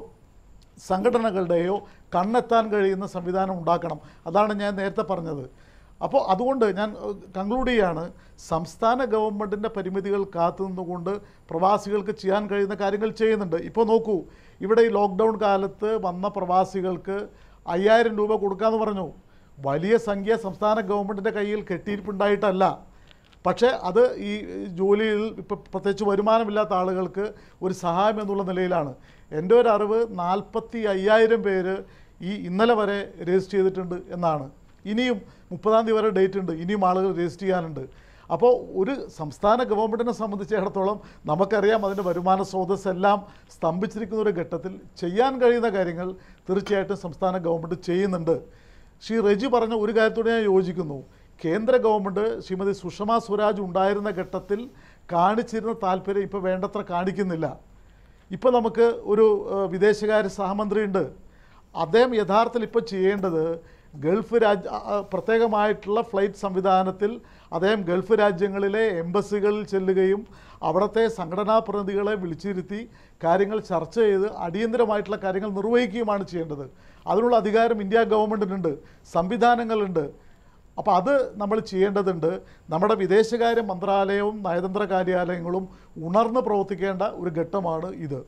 സംഘടനകളുടെയോ കണ്ണെത്താൻ കഴിയുന്ന സംവിധാനം ഉണ്ടാക്കണം അതാണ് ഞാൻ നേരത്തെ പറഞ്ഞത് അപ്പോൾ അതുകൊണ്ട് ഞാൻ കൺക്ലൂഡ് ചെയ്യാണ് സംസ്ഥാന ഗവൺമെൻറ്റിൻ്റെ പരിമിതികൾ കാത്തു നിന്നുകൊണ്ട് പ്രവാസികൾക്ക് ചെയ്യാൻ കഴിയുന്ന കാര്യങ്ങൾ ചെയ്യുന്നുണ്ട് ഇപ്പോൾ നോക്കൂ ഇവിടെ ഈ ലോക്ക്ഡൗൺ കാലത്ത് വന്ന പ്രവാസികൾക്ക് അയ്യായിരം രൂപ കൊടുക്കാമെന്ന് പറഞ്ഞു വലിയ സംഖ്യ സംസ്ഥാന ഗവൺമെൻറ്റിൻ്റെ കയ്യിൽ കെട്ടിയിരിപ്പുണ്ടായിട്ടല്ല പക്ഷേ അത് ഈ ജോലിയിൽ ഇപ്പോൾ പ്രത്യേകിച്ച് വരുമാനമില്ലാത്ത ആളുകൾക്ക് ഒരു സഹായം എന്നുള്ള നിലയിലാണ് എൻ്റെ ഒരു അറിവ് നാൽപ്പത്തി അയ്യായിരം പേര് ഈ ഇന്നലെ വരെ രജിസ്റ്റർ ചെയ്തിട്ടുണ്ട് എന്നാണ് ഇനിയും മുപ്പതാം തീയതി വരെ ഡേറ്റ് ഉണ്ട് ഇനിയും ആളുകൾ രജിസ്റ്റർ ചെയ്യാനുണ്ട് അപ്പോൾ ഒരു സംസ്ഥാന ഗവൺമെൻറ്റിനെ സംബന്ധിച്ചിടത്തോളം നമുക്കറിയാം അതിൻ്റെ വരുമാന സ്രോതസ് എല്ലാം സ്തംഭിച്ചിരിക്കുന്ന ഒരു ഘട്ടത്തിൽ ചെയ്യാൻ കഴിയുന്ന കാര്യങ്ങൾ തീർച്ചയായിട്ടും സംസ്ഥാന ഗവൺമെൻറ് ചെയ്യുന്നുണ്ട് ശ്രീ റെജി പറഞ്ഞ ഒരു കാര്യത്തോട് ഞാൻ യോജിക്കുന്നു കേന്ദ്ര ഗവൺമെൻറ് ശ്രീമതി സുഷമ സ്വരാജ് ഉണ്ടായിരുന്ന ഘട്ടത്തിൽ കാണിച്ചിരുന്ന താല്പര്യം ഇപ്പോൾ വേണ്ടത്ര കാണിക്കുന്നില്ല ഇപ്പോൾ നമുക്ക് ഒരു ഏഹ്, വിദേശകാര്യ സഹമന്ത്രിയുണ്ട് അദ്ദേഹം യഥാർത്ഥത്തിൽ ഇപ്പോൾ ചെയ്യേണ്ടത് ഗൾഫ് രാജ്യ ആ, ആ, പ്രത്യേകമായിട്ടുള്ള ഫ്ലൈറ്റ് സംവിധാനത്തിൽ അദ്ദേഹം ഗൾഫ് രാജ്യങ്ങളിലെ എംബസികളിൽ ചെല്ലുകയും അവിടുത്തെ സംഘടനാ പ്രതിനിധികളെ വിളിച്ചിരുത്തി കാര്യങ്ങൾ ചർച്ച ചെയ്ത് അടിയന്തരമായിട്ടുള്ള കാര്യങ്ങൾ നിർവഹിക്കുകയുമാണ് ചെയ്യേണ്ടത് അതിനുള്ള അധികാരം ഇന്ത്യ ഗവൺമെൻറ്റിനുണ്ട് സംവിധാനങ്ങളുണ്ട് അപ്പോൾ അത് നമ്മൾ ചെയ്യേണ്ടതുണ്ട് നമ്മുടെ വിദേശകാര്യ മന്ത്രാലയവും നയതന്ത്ര കാര്യാലയങ്ങളും ഉണർന്ന് പ്രവർത്തിക്കേണ്ട ഒരു ഘട്ടമാണ് ഇത്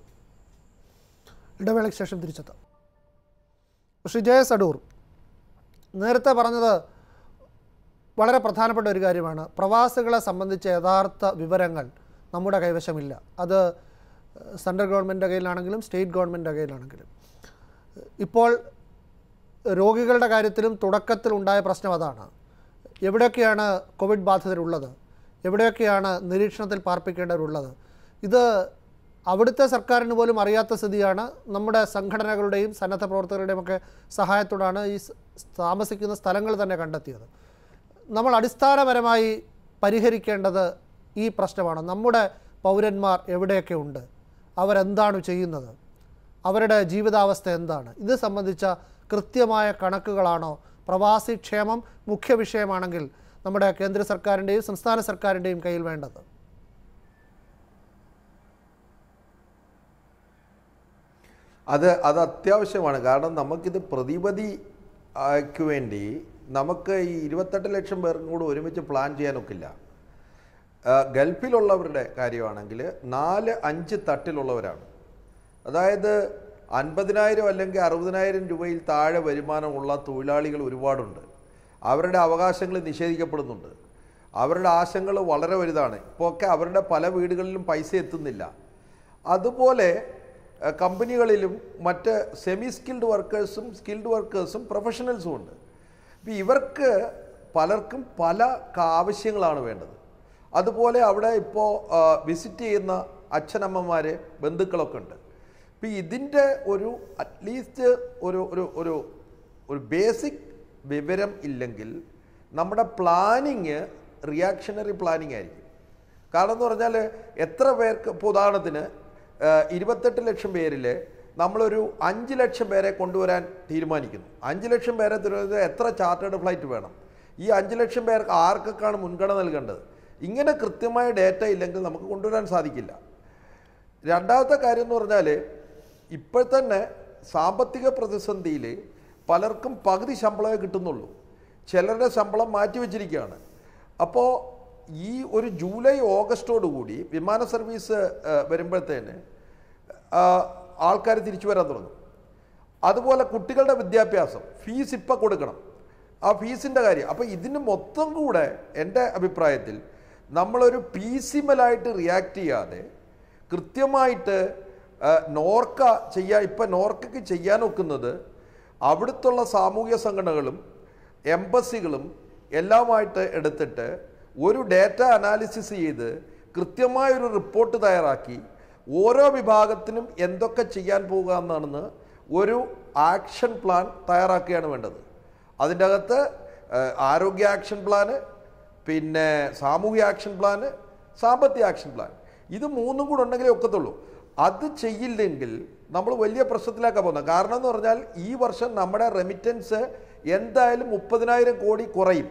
ഇടവേളയ്ക്ക് ശേഷം തിരിച്ചെത്താം ശ്രീ ജയസ് അടൂർ നേരത്തെ പറഞ്ഞത് വളരെ പ്രധാനപ്പെട്ട ഒരു കാര്യമാണ് പ്രവാസികളെ സംബന്ധിച്ച യഥാർത്ഥ വിവരങ്ങൾ നമ്മുടെ കൈവശമില്ല അത് ഏഹ്, സെൻട്രൽ ഗവൺമെൻറ്റിൻ്റെ കയ്യിലാണെങ്കിലും സ്റ്റേറ്റ് ഗവൺമെൻറ്റിൻ്റെ കയ്യിലാണെങ്കിലും ഇപ്പോൾ രോഗികളുടെ കാര്യത്തിലും തുടക്കത്തിൽ ഉണ്ടായ പ്രശ്നം അതാണ് എവിടെയൊക്കെയാണ് കോവിഡ് ബാധിതരുള്ളത് എവിടെയൊക്കെയാണ് നിരീക്ഷണത്തിൽ പാർപ്പിക്കേണ്ടവരുള്ളത് ഇത് അവിടുത്തെ സർക്കാരിന് പോലും അറിയാത്ത സ്ഥിതിയാണ് നമ്മുടെ സംഘടനകളുടെയും സന്നദ്ധ പ്രവർത്തകരുടെയും ഒക്കെ സഹായത്തോടാണ് ഈ സ് താമസിക്കുന്ന സ്ഥലങ്ങൾ തന്നെ കണ്ടെത്തിയത് നമ്മൾ അടിസ്ഥാനപരമായി പരിഹരിക്കേണ്ടത് ഈ പ്രശ്നമാണ് നമ്മുടെ പൗരന്മാർ എവിടെയൊക്കെ ഉണ്ട് അവരെന്താണ് ചെയ്യുന്നത് അവരുടെ ജീവിതാവസ്ഥ എന്താണ് ഇത് സംബന്ധിച്ച കൃത്യമായ കണക്കുകളാണോ പ്രവാസി ക്ഷേമം മുഖ്യ വിഷയമാണെങ്കിൽ നമ്മുടെ കേന്ദ്ര സർക്കാരിൻ്റെയും സംസ്ഥാന സർക്കാരിൻ്റെയും കയ്യിൽ വേണ്ടത് അത് അത് അത്യാവശ്യമാണ് കാരണം നമുക്കിത് പ്രതിപതിക്ക് വേണ്ടി നമുക്ക് ഈ ഇരുപത്തെട്ട് ലക്ഷം പേർക്കും കൂടെ ഒരുമിച്ച് പ്ലാൻ ചെയ്യാനൊക്കില്ല ആ, ഗൾഫിലുള്ളവരുടെ കാര്യമാണെങ്കിൽ നാല് അഞ്ച് തട്ടിലുള്ളവരാണ് അതായത് അൻപതിനായിരം അല്ലെങ്കിൽ അറുപതിനായിരം രൂപയിൽ താഴെ വരുമാനമുള്ള തൊഴിലാളികൾ ഒരുപാടുണ്ട് അവരുടെ അവകാശങ്ങൾ നിഷേധിക്കപ്പെടുന്നുണ്ട് അവരുടെ ആശങ്കകൾ വളരെ വലുതാണ് ഇപ്പോൾ ഒക്കെ അവരുടെ പല വീടുകളിലും പൈസ എത്തുന്നില്ല അതുപോലെ അഹ്, കമ്പനികളിലും മറ്റ് സെമി സ്കിൽഡ് വർക്കേഴ്സും സ്കിൽഡ് വർക്കേഴ്സും പ്രൊഫഷണൽസും ഉണ്ട് അപ്പോൾ ഇവർക്ക് പലർക്കും പല ക- ആവശ്യങ്ങളാണ് വേണ്ടത് അതുപോലെ അവിടെ ഇപ്പോൾ വിസിറ്റ് ചെയ്യുന്ന അച്ഛനമ്മമാർ ബന്ധുക്കളൊക്കെ ഉണ്ട് അപ്പോൾ ഇതിൻ്റെ ഒരു അറ്റ്ലീസ്റ്റ് ഒരു ഒരു ഒരു ഒരു ബേസിക് വിവരം ഇല്ലെങ്കിൽ നമ്മുടെ പ്ലാനിങ് റിയാക്ഷണറി പ്ലാനിങ് ആയിരിക്കും കാരണം എന്ന് പറഞ്ഞാൽ എത്ര പേർക്ക് ഇപ്പോൾ ഉദാഹരണത്തിന് ഏഹ്, ഇരുപത്തെട്ട് ലക്ഷം പേരിൽ നമ്മളൊരു അഞ്ച് ലക്ഷം പേരെ കൊണ്ടുവരാൻ തീരുമാനിക്കുന്നു അഞ്ച് ലക്ഷം പേരെ തരുന്നത് എത്ര ചാർട്ടേഡ് ഫ്ലൈറ്റ് വേണം ഈ അഞ്ച് ലക്ഷം പേർക്ക് ആർക്കൊക്കെയാണ് മുൻഗണന നൽകേണ്ടത് ഇങ്ങനെ കൃത്യമായ ഡേറ്റ ഇല്ലെങ്കിൽ നമുക്ക് കൊണ്ടുവരാൻ സാധിക്കില്ല രണ്ടാമത്തെ കാര്യം എന്ന് പറഞ്ഞാൽ ഇപ്പോൾ തന്നെ സാമ്പത്തിക പ്രതിസന്ധിയിൽ പലർക്കും പകുതി ശമ്പളമേ കിട്ടുന്നുള്ളൂ ചിലരുടെ ശമ്പളം മാറ്റിവെച്ചിരിക്കുകയാണ് അപ്പോൾ ഈ ഒരു ജൂലൈ ഓഗസ്റ്റോട് കൂടി വിമാന സർവീസ് ഏഹ്, വരുമ്പോഴത്തേന് ആൾക്കാർ തിരിച്ചു വരാൻ തുടങ്ങും അതുപോലെ കുട്ടികളുടെ വിദ്യാഭ്യാസം ഫീസ് ഇപ്പം കൊടുക്കണം ആ ഫീസിൻ്റെ കാര്യം അപ്പോൾ ഇതിന് മൊത്തം കൂടെ എൻ്റെ അഭിപ്രായത്തിൽ നമ്മളൊരു പീസിമലായിട്ട് റിയാക്ട് ചെയ്യാതെ കൃത്യമായിട്ട് ആ, നോർക്ക ചെയ്യാൻ ഇപ്പം നോർക്കയ്ക്ക് ചെയ്യാൻ ഒക്കുന്നത് അവിടുത്തുള്ള സാമൂഹ്യ സംഘടനകളും എംബസികളും എല്ലാമായിട്ട് എടുത്തിട്ട് ഒരു ഡാറ്റ അനാലിസിസ് ചെയ്ത് കൃത്യമായൊരു റിപ്പോർട്ട് തയ്യാറാക്കി ഓരോ വിഭാഗത്തിനും എന്തൊക്കെ ചെയ്യാൻ പോകുക എന്നാണെന്ന് ഒരു ആക്ഷൻ പ്ലാൻ തയ്യാറാക്കുകയാണ് വേണ്ടത് അതിൻ്റെ അകത്ത് ഏഹ്, ആരോഗ്യ ആക്ഷൻ പ്ലാന് പിന്നെ സാമൂഹ്യ ആക്ഷൻ പ്ലാന് സാമ്പത്തിക ആക്ഷൻ പ്ലാൻ ഇത് മൂന്നും കൂടെ ഉണ്ടെങ്കിലേ ഒക്കത്തുള്ളൂ അത് ചെയ്യില്ലെങ്കിൽ നമ്മൾ വലിയ പ്രശ്നത്തിലേക്കാണ് പോകുന്നത് കാരണം എന്ന് പറഞ്ഞാൽ ഈ വർഷം നമ്മുടെ റെമിറ്റൻസ് എന്തായാലും മുപ്പതിനായിരം കോടി കുറയും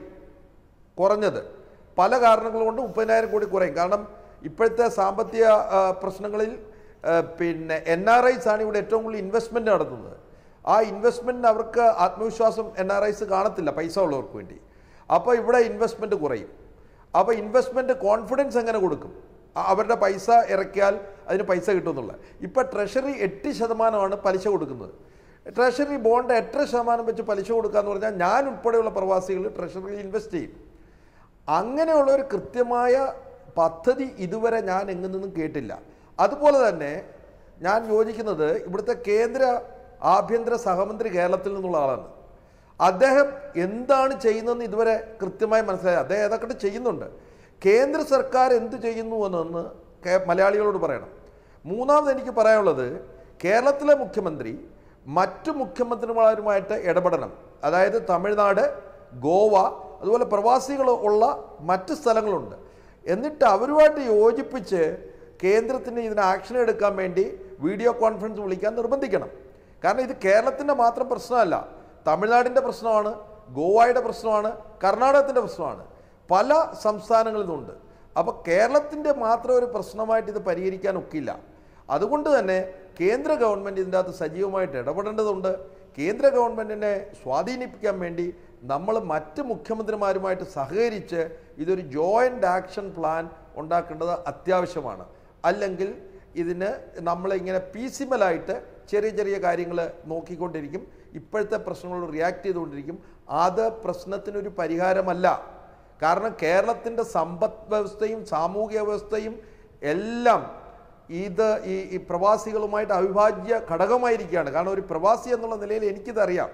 കുറഞ്ഞത് പല കാരണങ്ങൾ കൊണ്ട് മുപ്പതിനായിരം കോടി കുറയും കാരണം ഇപ്പോഴത്തെ സാമ്പത്തിക ആ, പ്രശ്നങ്ങളിൽ ആ, പിന്നെ എൻ ആർ ഐസ് ആണ് ഇവിടെ ഏറ്റവും കൂടുതൽ ഇൻവെസ്റ്റ്മെൻറ്റ് നടത്തുന്നത് ആ ഇൻവെസ്റ്റ്മെൻറ്റിന് അവർക്ക് ആത്മവിശ്വാസം എൻ ആർ ഐസ് കാണത്തില്ല പൈസ ഉള്ളവർക്ക് വേണ്ടി അപ്പോൾ ഇവിടെ ഇൻവെസ്റ്റ്മെൻറ്റ് കുറയും അപ്പോൾ ഇൻവെസ്റ്റ്മെൻറ്റ് കോൺഫിഡൻസ് എങ്ങനെ കൊടുക്കും അ- അവരുടെ പൈസ ഇറക്കിയാൽ അതിന് പൈസ കിട്ടുമെന്നുള്ള ഇപ്പോൾ ട്രഷറി എട്ട് ശതമാനമാണ് പലിശ കൊടുക്കുന്നത് ട്രഷറി ബോണ്ട് എട്ടര ശതമാനം വെച്ച് പലിശ കൊടുക്കുക എന്ന് പറഞ്ഞാൽ ഞാൻ ഉൾപ്പെടെയുള്ള പ്രവാസികൾ ട്രഷറിയിൽ ഇൻവെസ്റ്റ് ചെയ്യും അങ്ങനെയുള്ള ഒരു കൃത്യമായ പദ്ധതി ഇതുവരെ ഞാൻ എങ്ങു നിന്നും കേട്ടില്ല അതുപോലെ തന്നെ ഞാൻ യോജിക്കുന്നത് ഇവിടുത്തെ കേന്ദ്ര ആഭ്യന്തര സഹമന്ത്രി കേരളത്തിൽ നിന്നുള്ള ആളാണ് അദ്ദേഹം എന്താണ് ചെയ്യുന്നതെന്ന് ഇതുവരെ കൃത്യമായി മനസ്സിലായി അദ്ദേഹം ഏതൊക്കെ ചെയ്യുന്നുണ്ട് കേന്ദ്ര സർക്കാർ എന്ത് ചെയ്യുന്നു എന്നൊന്ന് കേ- മലയാളികളോട് പറയണം മൂന്നാമത് എനിക്ക് പറയാനുള്ളത് കേരളത്തിലെ മുഖ്യമന്ത്രി മറ്റു മുഖ്യമന്ത്രിമാരുമായിട്ട് ഇടപെടണം അതായത് തമിഴ്നാട് ഗോവ അതുപോലെ പ്രവാസികൾ ഉള്ള മറ്റ് സ്ഥലങ്ങളുണ്ട് എന്നിട്ട് അവരുമായിട്ട് യോജിപ്പിച്ച് കേന്ദ്രത്തിന് ഇതിന് ആക്ഷൻ എടുക്കാൻ വേണ്ടി വീഡിയോ കോൺഫറൻസ് വിളിക്കാൻ നിർബന്ധിക്കണം കാരണം ഇത് കേരളത്തിൻ്റെ മാത്രം പ്രശ്നമല്ല തമിഴ്നാടിൻ്റെ പ്രശ്നമാണ് ഗോവയുടെ പ്രശ്നമാണ് കർണാടകത്തിൻ്റെ പ്രശ്നമാണ് പല സംസ്ഥാനങ്ങളിൽ നിന്നുണ്ട് അപ്പോൾ കേരളത്തിൻ്റെ മാത്രം ഒരു പ്രശ്നമായിട്ട് ഇത് പരിഹരിക്കാൻ ഒക്കില്ല അതുകൊണ്ട് തന്നെ കേന്ദ്ര ഗവൺമെൻറ് ഇതിൻ്റെ അകത്ത് സജീവമായിട്ട് ഇടപെടേണ്ടതുണ്ട് കേന്ദ്ര ഗവൺമെൻറ്റിനെ സ്വാധീനിപ്പിക്കാൻ വേണ്ടി നമ്മൾ മറ്റ് മുഖ്യമന്ത്രിമാരുമായിട്ട് സഹകരിച്ച് ഇതൊരു ജോയിൻ്റ് ആക്ഷൻ പ്ലാൻ ഉണ്ടാക്കേണ്ടത് അത്യാവശ്യമാണ് അല്ലെങ്കിൽ ഇതിന് നമ്മളിങ്ങനെ പീസിമലായിട്ട് ചെറിയ ചെറിയ കാര്യങ്ങൾ നോക്കിക്കൊണ്ടിരിക്കും ഇപ്പോഴത്തെ പ്രശ്നങ്ങളോട് റിയാക്ട് ചെയ്തുകൊണ്ടിരിക്കും അത് പ്രശ്നത്തിനൊരു പരിഹാരമല്ല കാരണം കേരളത്തിൻ്റെ സമ്പദ് വ്യവസ്ഥയും സാമൂഹിക വ്യവസ്ഥയും എല്ലാം ഇത് ഈ ഈ പ്രവാസികളുമായിട്ട് അവിഭാജ്യ ഘടകമായിരിക്കുകയാണ് കാരണം ഒരു പ്രവാസി എന്നുള്ള നിലയിൽ എനിക്കിതറിയാം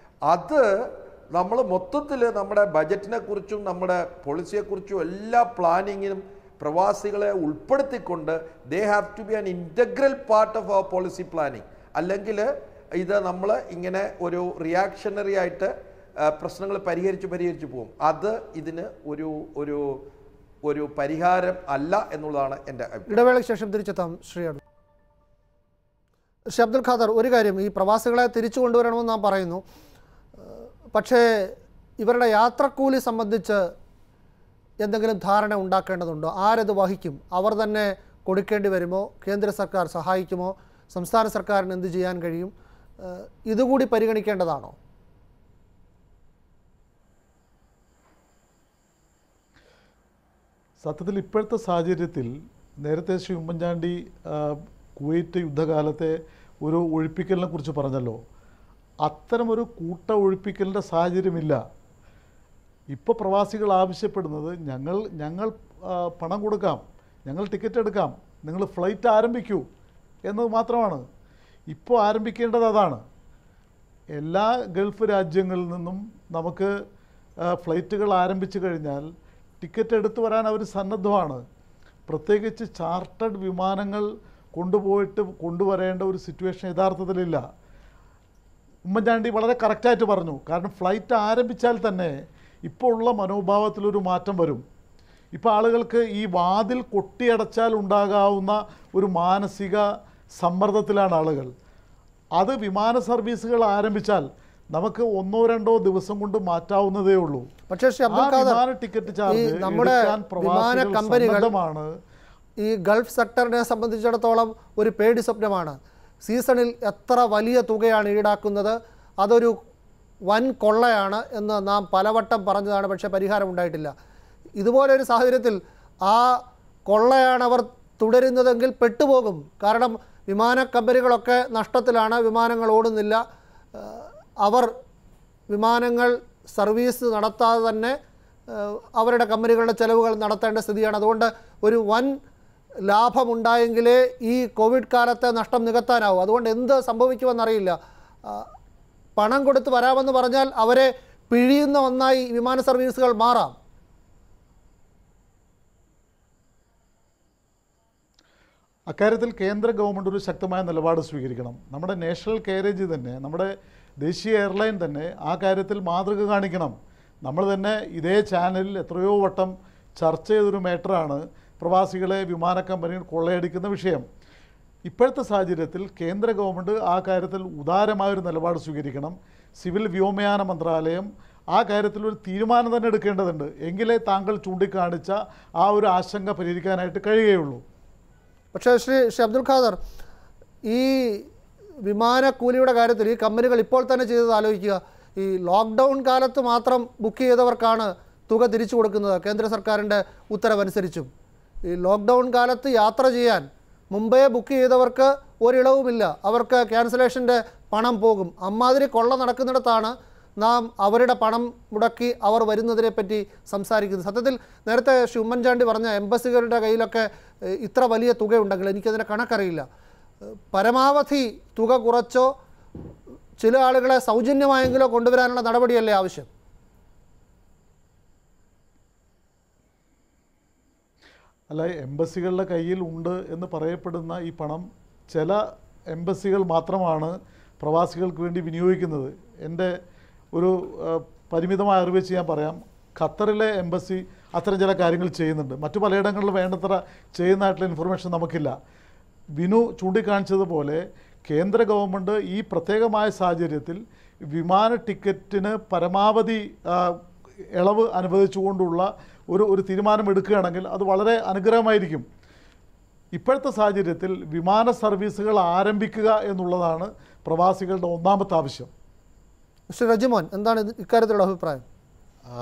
അത് നമ്മൾ മൊത്തത്തിൽ നമ്മുടെ ബജറ്റിനെ കുറിച്ചും നമ്മുടെ പോളിസിയെക്കുറിച്ചും എല്ലാ പ്ലാനിങ്ങിനും പ്രവാസികളെ ഉൾപ്പെടുത്തിക്കൊണ്ട് they have to be an integral part of our policy planning അല്ലെങ്കിൽ ഇത് നമ്മൾ ഇങ്ങനെ ഒരു റിയാക്ഷണറി ആയിട്ട് പ്രശ്നങ്ങൾ പരിഹരിച്ച് പരിഹരിച്ച് പോകും അത് ഇതിന് ഒരു ഒരു ഒരു പരിഹാരം അല്ല എന്നുള്ളതാണ് എൻ്റെ അഭിപ്രായം ഇടവേളയ്ക്ക് ശേഷം തിരിച്ചെത്താം ശ്രീ അടൂർ ശ്രീ അബ്ദുൽ ഖാദർ ഒരു കാര്യം ഈ പ്രവാസികളെ തിരിച്ചു കൊണ്ടുവരണമെന്ന് നാം പറയുന്നു ഏഹ് പക്ഷേ ഇവരുടെ യാത്രക്കൂലി സംബന്ധിച്ച് എന്തെങ്കിലും ധാരണ ഉണ്ടാക്കേണ്ടതുണ്ടോ ആരത് വഹിക്കും അവർ തന്നെ കൊടുക്കേണ്ടി വരുമോ കേന്ദ്ര സർക്കാർ സഹായിക്കുമോ സംസ്ഥാന സർക്കാരിന് എന്ത് ചെയ്യാൻ കഴിയും ഏഹ് ഇതുകൂടി പരിഗണിക്കേണ്ടതാണോ സത്യത്തിൽ ഇപ്പോഴത്തെ സാഹചര്യത്തിൽ നേരത്തെ ശ്രീ ഉമ്മൻചാണ്ടി ആ, കുവൈറ്റ് യുദ്ധകാലത്തെ ഒരു ഒഴിപ്പിക്കലിനെ കുറിച്ച് പറഞ്ഞല്ലോ അത്തരമൊരു കൂട്ട ഒഴിപ്പിക്കലിൻ്റെ സാഹചര്യമില്ല ഇപ്പോൾ പ്രവാസികൾ ആവശ്യപ്പെടുന്നത് ഞങ്ങൾ ഞങ്ങൾ ആ, പണം കൊടുക്കാം ഞങ്ങൾ ടിക്കറ്റ് എടുക്കാം നിങ്ങൾ ഫ്ലൈറ്റ് ആരംഭിക്കൂ എന്നത് മാത്രമാണ് ഇപ്പോൾ ആരംഭിക്കേണ്ടത് അതാണ് എല്ലാ ഗൾഫ് രാജ്യങ്ങളിൽ നിന്നും നമുക്ക് ആ, ഫ്ലൈറ്റുകൾ ആരംഭിച്ചു കഴിഞ്ഞാൽ ടിക്കറ്റ് എടുത്തു വരാൻ അവർ സന്നദ്ധമാണ് പ്രത്യേകിച്ച് ചാർട്ടേഡ് വിമാനങ്ങൾ കൊണ്ടുപോയിട്ട് കൊണ്ടുവരേണ്ട ഒരു സിറ്റുവേഷൻ യഥാർത്ഥത്തിലില്ല ഉമ്മൻചാണ്ടി വളരെ കറക്റ്റായിട്ട് പറഞ്ഞു കാരണം ഫ്ലൈറ്റ് ആരംഭിച്ചാൽ തന്നെ ഇപ്പോൾ ഉള്ള മനോഭാവത്തിലൊരു മാറ്റം വരും ഇപ്പോൾ ആളുകൾക്ക് ഈ വാതിൽ കൊട്ടിയടച്ചാൽ ഉണ്ടാകാവുന്ന ഒരു മാനസിക സമ്മർദ്ദത്തിലാണ് ആളുകൾ അത് വിമാന സർവീസുകൾ ആരംഭിച്ചാൽ നമുക്ക് ഒന്നോ രണ്ടോ ദിവസം കൊണ്ട് മാറ്റാവുന്നതേ ഉള്ളൂ പക്ഷേ ശ്രീ ആ അബ്ദുൽ ഖാദർ വിമാന ടിക്കറ്റ് ഈ ചാർജ് നമ്മുടെ എടുക്കാൻ വിമാന പ്രവാസികൾ കമ്പനികൾ സന്നദ്ധമാണ് ഈ ഗൾഫ് സെക്ടറിനെ സംബന്ധിച്ചിടത്തോളം ഒരു പേടി സ്വപ്നമാണ് സീസണിൽ എത്ര വലിയ തുകയാണ് ഈടാക്കുന്നത് അതൊരു വൻ കൊള്ളയാണ് എന്ന് നാം പലവട്ടം പറഞ്ഞതാണ് പക്ഷേ പരിഹാരം ഉണ്ടായിട്ടില്ല ഇതുപോലെ ഒരു സാഹചര്യത്തിൽ ആ കൊള്ളയാണ് അവർ തുടരുന്നതെങ്കിൽ പെട്ടുപോകും കാരണം വിമാന കമ്പനികളൊക്കെ നഷ്ടത്തിലാണ് വിമാനങ്ങൾ ഓടുന്നില്ല ഏഹ് അവർ വിമാനങ്ങൾ സർവീസ് നടത്താതെ തന്നെ ഏഹ്, അവരുടെ കമ്പനികളുടെ ചെലവുകൾ നടത്തേണ്ട സ്ഥിതിയാണ് അതുകൊണ്ട് ഒരു വൻ ലാഭമുണ്ടായെങ്കിലേ ഈ കോവിഡ് കാലത്തെ നഷ്ടം നികത്താനാവും അതുകൊണ്ട് എന്ത് സംഭവിക്കുമെന്നറിയില്ല ആ, പണം കൊടുത്ത് വരാമെന്ന് പറഞ്ഞാൽ അവരെ പിഴിയുന്ന ഒന്നായി വിമാന സർവീസുകൾ മാറാം അക്കാര്യത്തിൽ കേന്ദ്ര ഗവൺമെൻറ് ഒരു ശക്തമായ നിലപാട് സ്വീകരിക്കണം നമ്മുടെ നാഷണൽ കാരേജ് തന്നെ നമ്മുടെ ദേശീയ എയർലൈൻ തന്നെ ആ കാര്യത്തിൽ മാതൃക കാണിക്കണം നമ്മൾ തന്നെ ഇതേ ചാനലിൽ എത്രയോ വട്ടം ചർച്ച ചെയ്തൊരു മാറ്ററാണ് പ്രവാസികളെ വിമാന കമ്പനികൾ കൊള്ളയടിക്കുന്ന വിഷയം ഇപ്പോഴത്തെ സാഹചര്യത്തിൽ കേന്ദ്ര ഗവൺമെൻറ് ആ കാര്യത്തിൽ ഉദാരമായൊരു നിലപാട് സ്വീകരിക്കണം സിവിൽ വ്യോമയാന മന്ത്രാലയം ആ കാര്യത്തിൽ ഒരു തീരുമാനം തന്നെ എടുക്കേണ്ടതുണ്ട് എങ്കിലേ താങ്കൾ ചൂണ്ടിക്കാണിച്ച ആ ഒരു ആശങ്ക പരിഹരിക്കാനായിട്ട് കഴിയുകയുള്ളൂ പക്ഷേ ശ്രീ ശ്രീ അബ്ദുൽ ഖാദർ ഈ വിമാനക്കൂലിയുടെ കാര്യത്തിൽ ഈ കമ്പനികൾ ഇപ്പോൾ തന്നെ ചെയ്തത് ആലോചിക്കുക ഈ ലോക്ക്ഡൗൺ കാലത്ത് മാത്രം ബുക്ക് ചെയ്തവർക്കാണ് തുക തിരിച്ചു കൊടുക്കുന്നത് കേന്ദ്ര സർക്കാരിൻ്റെ ഉത്തരവനുസരിച്ചും ഈ ലോക്ക്ഡൗൺ കാലത്ത് യാത്ര ചെയ്യാൻ മുമ്പേ ബുക്ക് ചെയ്തവർക്ക് ഒരിളവുമില്ല അവർക്ക് ക്യാൻസലേഷൻ്റെ പണം പോകും അമ്മാതിരി കൊള്ള നടക്കുന്നിടത്താണ് നാം അവരുടെ പണം മുടക്കി അവർ വരുന്നതിനെ പറ്റി സംസാരിക്കുന്നത് സത്യത്തിൽ നേരത്തെ ശ്രീ ഉമ്മൻചാണ്ടി പറഞ്ഞ എംബസികളുടെ കയ്യിലൊക്കെ ഏഹ്, ഇത്ര വലിയ തുകയുണ്ടെങ്കിൽ എനിക്കതിൻ്റെ കണക്കറിയില്ല ഏഹ്, പരമാവധി തുക കുറച്ചോ ചില ആളുകളെ സൗജന്യമായെങ്കിലോ കൊണ്ടുവരാനുള്ള നടപടിയല്ലേ ആവശ്യം അല്ല എംബസികളുടെ കയ്യിൽ ഉണ്ട് എന്ന് പറയപ്പെടുന്ന ഈ പണം ചില എംബസികൾ മാത്രമാണ് പ്രവാസികൾക്ക് വേണ്ടി വിനിയോഗിക്കുന്നത് എൻ്റെ ഒരു ആ, പരിമിതമായ അറിവ് വെച്ച് ഞാൻ പറയാം ഖത്തറിലെ എംബസി അത്തരം ചില കാര്യങ്ങൾ ചെയ്യുന്നുണ്ട് മറ്റു പലയിടങ്ങളിലും വേണ്ടത്ര ചെയ്യുന്നതായിട്ടുള്ള ഇൻഫർമേഷൻ നമുക്കില്ല വിനു ചൂണ്ടിക്കാണിച്ചതുപോലെ കേന്ദ്ര ഗവൺമെൻറ് ഈ പ്രത്യേകമായ സാഹചര്യത്തിൽ വിമാന ടിക്കറ്റിന് പരമാവധി ആ, ഇളവ് അനുവദിച്ചുകൊണ്ടുള്ള ഒരു ഒരു തീരുമാനം എടുക്കുകയാണെങ്കിൽ അത് വളരെ അനുഗ്രഹമായിരിക്കും ഇപ്പോഴത്തെ സാഹചര്യത്തിൽ വിമാന സർവീസുകൾ ആരംഭിക്കുക എന്നുള്ളതാണ് പ്രവാസികളുടെ ഒന്നാമത്തെ ആവശ്യം ശ്രീ റജിമോൻ എന്താണ് ഇത് ഇക്കാര്യത്തിലുള്ള അഭിപ്രായം ആ,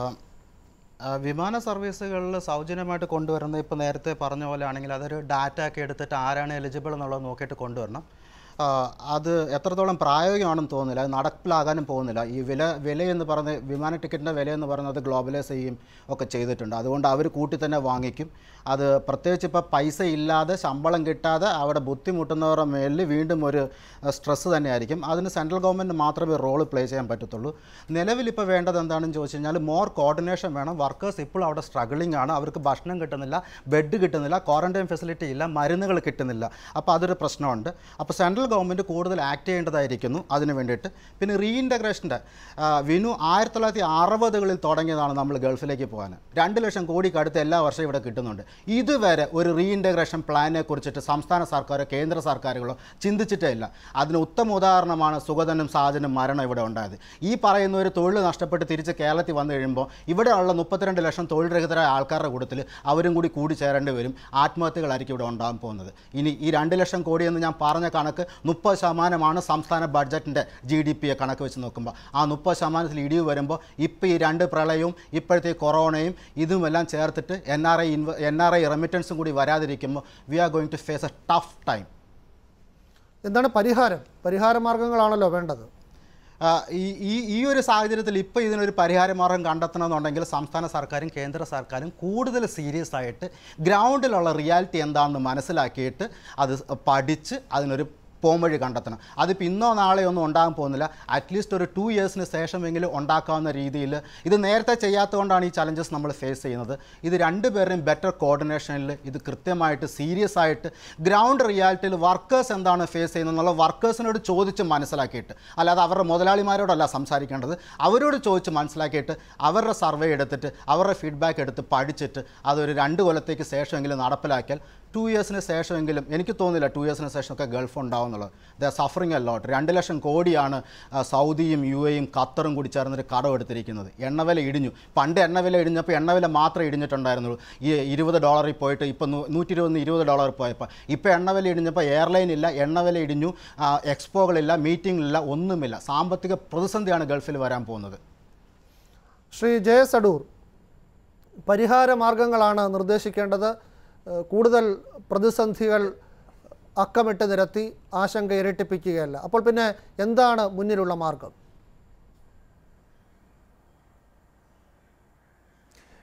ആ, വിമാന സർവീസുകളിൽ സൗജന്യമായിട്ട് കൊണ്ടുവരുന്നത് ഇപ്പോൾ നേരത്തെ പറഞ്ഞ പോലെ ആണെങ്കിൽ അതൊരു ഡാറ്റ ഒക്കെ എടുത്തിട്ട് ആരാണ് എലിജിബിൾ എന്നുള്ളത് നോക്കിയിട്ട് കൊണ്ടുവരണം ആ, അത് എത്രത്തോളം പ്രായോഗികമാണെന്ന് തോന്നുന്നില്ല അത് നടപ്പിലാകാനും പോകുന്നില്ല ഈ വില വില എന്ന് പറഞ്ഞ് വിമാന ടിക്കറ്റിൻ്റെ വില എന്ന് പറയുന്നത് ഗ്ലോബലൈസ് ചെയ്യും ഒക്കെ ചെയ്തിട്ടുണ്ട് അതുകൊണ്ട് അവർ കൂട്ടി തന്നെ വാങ്ങിക്കും അത് പ്രത്യേകിച്ച് ഇപ്പോൾ പൈസ ഇല്ലാതെ ശമ്പളം കിട്ടാതെ അവിടെ ബുദ്ധിമുട്ടുന്നവരുടെ മേലിൽ വീണ്ടും ഒരു സ്ട്രെസ്സ് തന്നെയായിരിക്കും അതിന് സെൻട്രൽ ഗവൺമെൻറ് മാത്രമേ റോൾ പ്ലേ ചെയ്യാൻ പറ്റത്തുള്ളൂ നിലവിൽ ഇപ്പോൾ വേണ്ടത് എന്താണെന്ന് ചോദിച്ചു കഴിഞ്ഞാൽ മോർ കോർഡിനേഷൻ വേണം വർക്കേഴ്സ് ഇപ്പോൾ അവിടെ സ്ട്രഗിളിംഗ് ആണ് അവർക്ക് ഭക്ഷണം കിട്ടുന്നില്ല ബെഡ് കിട്ടുന്നില്ല ക്വാറന്റൈൻ ഫെസിലിറ്റി ഇല്ല മരുന്നുകൾ കിട്ടുന്നില്ല അപ്പോൾ അതൊരു പ്രശ്നമുണ്ട് അപ്പോൾ സെൻട്രൽ ഗവൺമെൻറ് കൂടുതൽ ആക്ട് ചെയ്യേണ്ടതായിരിക്കുന്നു അതിന് വേണ്ടിയിട്ട് പിന്നെ റീഇൻറ്റഗ്രേഷൻ്റെ വിനു ആയിരത്തി തൊള്ളായിരത്തി അറുപതുകളിൽ തുടങ്ങിയതാണ് നമ്മൾ ഗൾഫിലേക്ക് പോകാൻ രണ്ട് ലക്ഷം കോടിക്ക് അടുത്ത് എല്ലാ വർഷവും ഇവിടെ കിട്ടുന്നുണ്ട് ഇതുവരെ ഒരു റീഇൻറ്റഗ്രേഷൻ പ്ലാനെ കുറിച്ചിട്ട് സംസ്ഥാന സർക്കാരോ കേന്ദ്ര സർക്കാരുകളോ ചിന്തിച്ചിട്ടേ ഇല്ല അതിന് ഉത്തമ ഉദാഹരണമാണ് സുഗതനും സാജനും മരണം ഇവിടെ ഉണ്ടായത് ഈ പറയുന്ന ഒരു തൊഴിൽ നഷ്ടപ്പെട്ട് തിരിച്ച് കേരളത്തിൽ വന്നു കഴിയുമ്പോൾ ഇവിടെയുള്ള മുപ്പത്തിരണ്ട് ലക്ഷം തൊഴിൽ രഹിതരായ ആൾക്കാരുടെ കൂട്ടത്തിൽ അവരും കൂടി കൂടി ചേരേണ്ടി വരും ആത്മഹത്യകളായിരിക്കും ഇവിടെ ഉണ്ടാകാൻ പോകുന്നത് ഇനി ഈ രണ്ട് ലക്ഷം കോടി എന്ന് ഞാൻ പറഞ്ഞ കണക്ക് മുപ്പത് ശതമാനമാണ് സംസ്ഥാന ബഡ്ജറ്റിൻ്റെ ജി ഡി പിയെ കണക്ക് വെച്ച് നോക്കുമ്പോൾ ആ മുപ്പത് ശതമാനത്തിൽ ഇടിവ് വരുമ്പോൾ ഇപ്പോൾ ഈ രണ്ട് പ്രളയവും ഇപ്പോഴത്തെ ഈ കൊറോണയും ഇതുമെല്ലാം ചേർത്തിട്ട് എൻ ആർ ഐ ഇൻവ എൻ ആർ ഐ റെമിറ്റൻസും കൂടി വരാതിരിക്കുമ്പോൾ we are going to face a tough time എന്താണ് പരിഹാരം പരിഹാര മാർഗങ്ങളാണല്ലോ വേണ്ടത് ആ, ഈ ഈ ഈ ഒരു സാഹചര്യത്തിൽ ഇപ്പോൾ ഇതിനൊരു പരിഹാര മാർഗം കണ്ടെത്തണമെന്നുണ്ടെങ്കിൽ സംസ്ഥാന സർക്കാരും കേന്ദ്ര സർക്കാരും കൂടുതൽ സീരിയസ് ആയിട്ട് ഗ്രൗണ്ടിലുള്ള റിയാലിറ്റി എന്താണെന്ന് മനസ്സിലാക്കിയിട്ട് അത് പഠിച്ച് അതിനൊരു പോംവഴി കണ്ടെത്തണം അതിപ്പോൾ ഇന്നോ നാളെയോ ഒന്നും ഉണ്ടാകാൻ പോകുന്നില്ല അറ്റ്ലീസ്റ്റ് ഒരു ടു ഇയേഴ്സിന് ശേഷമെങ്കിലും ഉണ്ടാക്കാവുന്ന രീതിയിൽ ഇത് നേരത്തെ ചെയ്യാത്തതുകൊണ്ടാണ് ഈ ചലഞ്ചസ് നമ്മൾ ഫേസ് ചെയ്യുന്നത് ഇത് രണ്ടുപേരുടെയും ബെറ്റർ കോർഡിനേഷനിൽ ഇത് കൃത്യമായിട്ട് സീരിയസ് ആയിട്ട് ഗ്രൗണ്ട് റിയാലിറ്റിയിൽ വർക്കേഴ്സ് എന്താണ് ഫേസ് ചെയ്യുന്നത് എന്നുള്ള വർക്കേഴ്സിനോട് ചോദിച്ച് മനസ്സിലാക്കിയിട്ട് അല്ലാതെ അവരുടെ മുതലാളിമാരോടല്ല സംസാരിക്കേണ്ടത് അവരോട് ചോദിച്ച് മനസ്സിലാക്കിയിട്ട് അവരുടെ സർവേ എടുത്തിട്ട് അവരുടെ ഫീഡ്ബാക്ക് എടുത്ത് പഠിച്ചിട്ട് അതൊരു രണ്ട് കൊല്ലത്തേക്ക് ശേഷമെങ്കിലും നടപ്പിലാക്കിയാൽ ടു ഇയേഴ്സിന് ശേഷമെങ്കിലും എനിക്ക് തോന്നുന്നില്ല ടു ഇയേഴ്സിന് ശേഷമൊക്കെ ഗൾഫ് ഉണ്ടാവും എന്നുള്ളത് ദ സഫറിങ് എ ലോട്ട് രണ്ട് ലക്ഷം കോടിയാണ് ആ, സൗദിയും യു എയും ഖത്തറും കൂടി ചേർന്നൊരു കടം എടുത്തിരിക്കുന്നത് എണ്ണവില ഇടിഞ്ഞു പണ്ട് എണ്ണവില ഇടിഞ്ഞപ്പോൾ എണ്ണവില മാത്രമേ ഇടിഞ്ഞിട്ടുണ്ടായിരുന്നുള്ളൂ ഈ ഇരുപത് ഡോളറിൽ പോയിട്ട് ഇപ്പോൾ നൂറ്റി ഇരുപത് ഇരുപത് ഡോളർ പോയപ്പോൾ ഇപ്പോൾ എണ്ണവില ഇടിഞ്ഞപ്പോൾ എയർലൈൻ ഇല്ല എണ്ണവില ഇടിഞ്ഞു ആ, എക്സ്പോകളില്ല മീറ്റിംഗിലില്ല ഒന്നുമില്ല സാമ്പത്തിക പ്രതിസന്ധിയാണ് ഗൾഫിൽ വരാൻ പോകുന്നത് ശ്രീ ജയസ് അടൂർ പരിഹാര മാർഗങ്ങളാണ് നിർദ്ദേശിക്കേണ്ടത് ഏഹ് കൂടുതൽ പ്രതിസന്ധികൾ അക്കമിട്ട് നിരത്തി ആശങ്ക ഇരട്ടിപ്പിക്കുകയല്ല അപ്പോൾ പിന്നെ എന്താണ് മുന്നിലുള്ള മാർഗം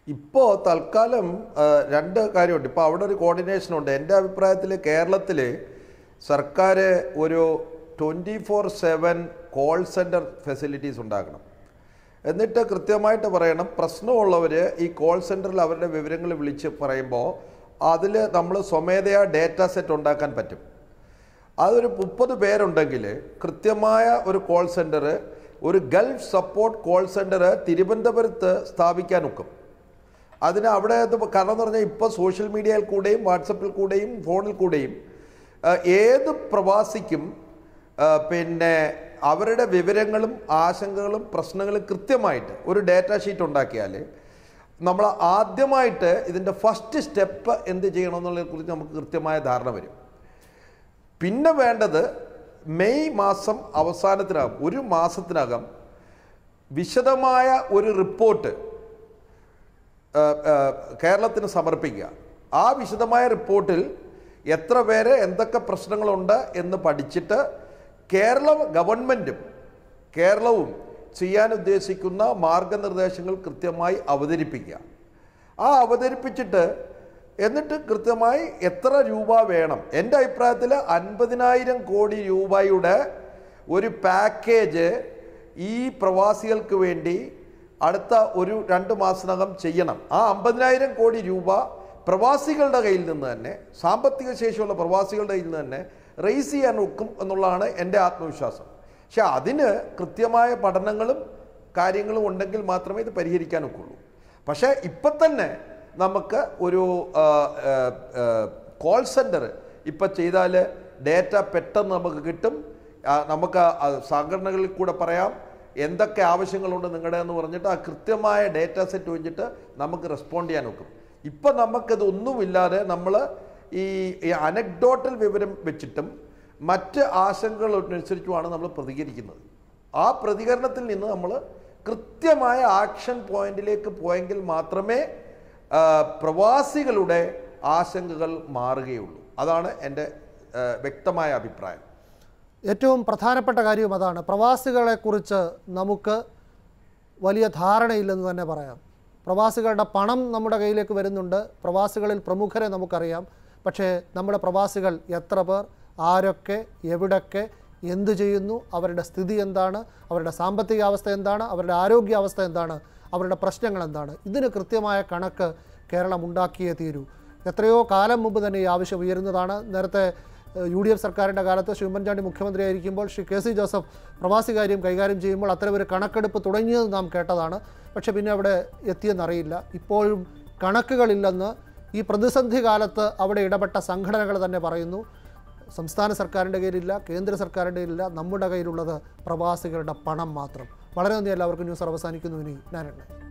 ഇപ്പോൾ തൽക്കാലം ആ, രണ്ട് കാര്യമുണ്ട് ഇപ്പോൾ അവിടെ ഒരു കോർഡിനേഷൻ ഉണ്ട് എൻ്റെ അഭിപ്രായത്തിൽ കേരളത്തിൽ സർക്കാർ ഒരു twenty four seven call centre facilities ഉണ്ടാക്കണം എന്നിട്ട് കൃത്യമായിട്ട് പറയണം പ്രശ്നമുള്ളവർ ഈ കോൾ സെൻറ്ററിൽ അവരുടെ വിവരങ്ങൾ വിളിച്ച് പറയുമ്പോൾ അതിൽ നമ്മൾ സ്വമേധയാ ഡേറ്റ സെറ്റ് ഉണ്ടാക്കാൻ പറ്റും അതൊരു മുപ്പത് പേരുണ്ടെങ്കിൽ കൃത്യമായ ഒരു കോൾ സെൻറ്റർ ഒരു ഗൾഫ് സപ്പോർട്ട് കോൾ സെൻറ്റർ തിരുവനന്തപുരത്ത് സ്ഥാപിക്കാൻ ഒക്കും അതിന് അവിടെ ഇത് കാരണം എന്ന് പറഞ്ഞാൽ ഇപ്പോൾ സോഷ്യൽ മീഡിയയിൽ കൂടെയും വാട്സപ്പിൽ കൂടെയും ഫോണിൽ കൂടെയും ആ, ഏത് പ്രവാസിക്കും ആ, പിന്നെ അവരുടെ വിവരങ്ങളും ആശങ്കകളും പ്രശ്നങ്ങളും കൃത്യമായിട്ട് ഒരു ഡാറ്റ ഷീറ്റ് ഉണ്ടാക്കിയാൽ നമ്മൾ ആദ്യമായിട്ട് ഇതിൻ്റെ ഫസ്റ്റ് സ്റ്റെപ്പ് എന്ത് ചെയ്യണമെന്നുള്ളതിനെ കുറിച്ച് നമുക്ക് കൃത്യമായ ധാരണ വരും പിന്നെ വേണ്ടത് മെയ് മാസം അവസാനത്തിനകം ഒരു മാസത്തിനകം വിശദമായ ഒരു റിപ്പോർട്ട് ആ, ആ, കേരളത്തിന് സമർപ്പിക്കുക ആ വിശദമായ റിപ്പോർട്ടിൽ എത്ര പേര് എന്തൊക്കെ പ്രശ്നങ്ങളുണ്ട് എന്ന് പഠിച്ചിട്ട് കേരള ഗവൺമെൻറ്റും കേരളവും ചെയ്യാൻ ഉദ്ദേശിക്കുന്ന മാർഗനിർദ്ദേശങ്ങൾ കൃത്യമായി അവതരിപ്പിക്കുക ആ അവതരിപ്പിച്ചിട്ട് എന്നിട്ട് കൃത്യമായി എത്ര രൂപ വേണം എൻ്റെ അഭിപ്രായത്തിൽ അൻപതിനായിരം കോടി രൂപയുടെ ഒരു പാക്കേജ് ഈ പ്രവാസികൾക്ക് വേണ്ടി അടുത്ത ഒരു രണ്ട് മാസത്തിനകം ചെയ്യണം ആ അമ്പതിനായിരം കോടി രൂപ പ്രവാസികളുടെ കയ്യിൽ നിന്ന് തന്നെ സാമ്പത്തിക ശേഷിയുള്ള പ്രവാസികളുടെ കയ്യിൽ നിന്ന് തന്നെ റേസ് ചെയ്യാൻ ഒക്കും എന്നുള്ളതാണ് എൻ്റെ ആത്മവിശ്വാസം പക്ഷെ അതിന് കൃത്യമായ പഠനങ്ങളും കാര്യങ്ങളും ഉണ്ടെങ്കിൽ മാത്രമേ ഇത് പരിഹരിക്കാൻ ഒക്കുള്ളൂ പക്ഷേ ഇപ്പം തന്നെ നമുക്ക് ഒരു കോൾ സെൻറ്റർ ഇപ്പം ചെയ്താൽ ഡേറ്റ പെട്ടെന്ന് നമുക്ക് കിട്ടും ആ, നമുക്ക് ആ സംഘടനകളിൽ കൂടെ പറയാം എന്തൊക്കെ ആവശ്യങ്ങളുണ്ട് നിങ്ങളുടെ എന്ന് പറഞ്ഞിട്ട് ആ കൃത്യമായ ഡേറ്റ സെറ്റ് വെച്ചിട്ട് നമുക്ക് റെസ്പോണ്ട് ചെയ്യാൻ ഒക്കും ഇപ്പം നമുക്കിത് ഒന്നുമില്ലാതെ നമ്മൾ ഈ അനക്ഡോട്ടൽ വിവരം വെച്ചിട്ടും മറ്റ് ആശങ്കകളനുസരിച്ചുമാണ് നമ്മൾ പ്രതികരിക്കുന്നത് ആ പ്രതികരണത്തിൽ നിന്ന് നമ്മൾ കൃത്യമായ ആക്ഷൻ പോയിന്റിലേക്ക് പോയെങ്കിൽ മാത്രമേ ആ, പ്രവാസികളുടെ ആശങ്കകൾ മാറുകയുള്ളൂ അതാണ് എൻ്റെ ആ, വ്യക്തമായ അഭിപ്രായം ഏറ്റവും പ്രധാനപ്പെട്ട കാര്യം അതാണ് പ്രവാസികളെക്കുറിച്ച് നമുക്ക് വലിയ ധാരണയില്ലെന്ന് തന്നെ പറയാം പ്രവാസികളുടെ പണം നമ്മുടെ കയ്യിലേക്ക് വരുന്നുണ്ട് പ്രവാസികളിൽ പ്രമുഖരെ നമുക്കറിയാം പക്ഷേ നമ്മുടെ പ്രവാസികൾ എത്ര പേർ ആരൊക്കെ എവിടൊക്കെ എന്ത് ചെയ്യുന്നു അവരുടെ സ്ഥിതി എന്താണ് അവരുടെ സാമ്പത്തിക അവസ്ഥ എന്താണ് അവരുടെ ആരോഗ്യാവസ്ഥ എന്താണ് അവരുടെ പ്രശ്നങ്ങൾ എന്താണ് ഇതിന് കൃത്യമായ കണക്ക് കേരളം ഉണ്ടാക്കിയേ തീരൂ എത്രയോ കാലം മുമ്പ് തന്നെ ഈ ആവശ്യം ഉയരുന്നതാണ് നേരത്തെ യു ഡി എഫ് സർക്കാരിൻ്റെ കാലത്ത് ശ്രീ ഉമ്മൻചാണ്ടി മുഖ്യമന്ത്രിയായിരിക്കുമ്പോൾ ശ്രീ കെ സി ജോസഫ് പ്രവാസി കാര്യം കൈകാര്യം ചെയ്യുമ്പോൾ അത്തരമൊരു കണക്കെടുപ്പ് തുടങ്ങിയത് നാം കേട്ടതാണ് പക്ഷേ പിന്നെ അവിടെ എത്തിയെന്നറിയില്ല ഇപ്പോഴും കണക്കുകളില്ലെന്ന് ഈ പ്രതിസന്ധി കാലത്ത് അവിടെ ഇടപെട്ട സംഘടനകൾ തന്നെ പറയുന്നു സംസ്ഥാന സർക്കാരിൻ്റെ കയ്യിലില്ല കേന്ദ്ര സർക്കാരിൻ്റെ കയ്യിലില്ല നമ്മുടെ കയ്യിലുള്ളത് പ്രവാസികളുടെ പണം മാത്രം വളരെ നന്ദി എല്ലാവർക്കും ന്യൂസ് അവസാനിക്കുന്നു ഇനി ഞാനെണ്ണ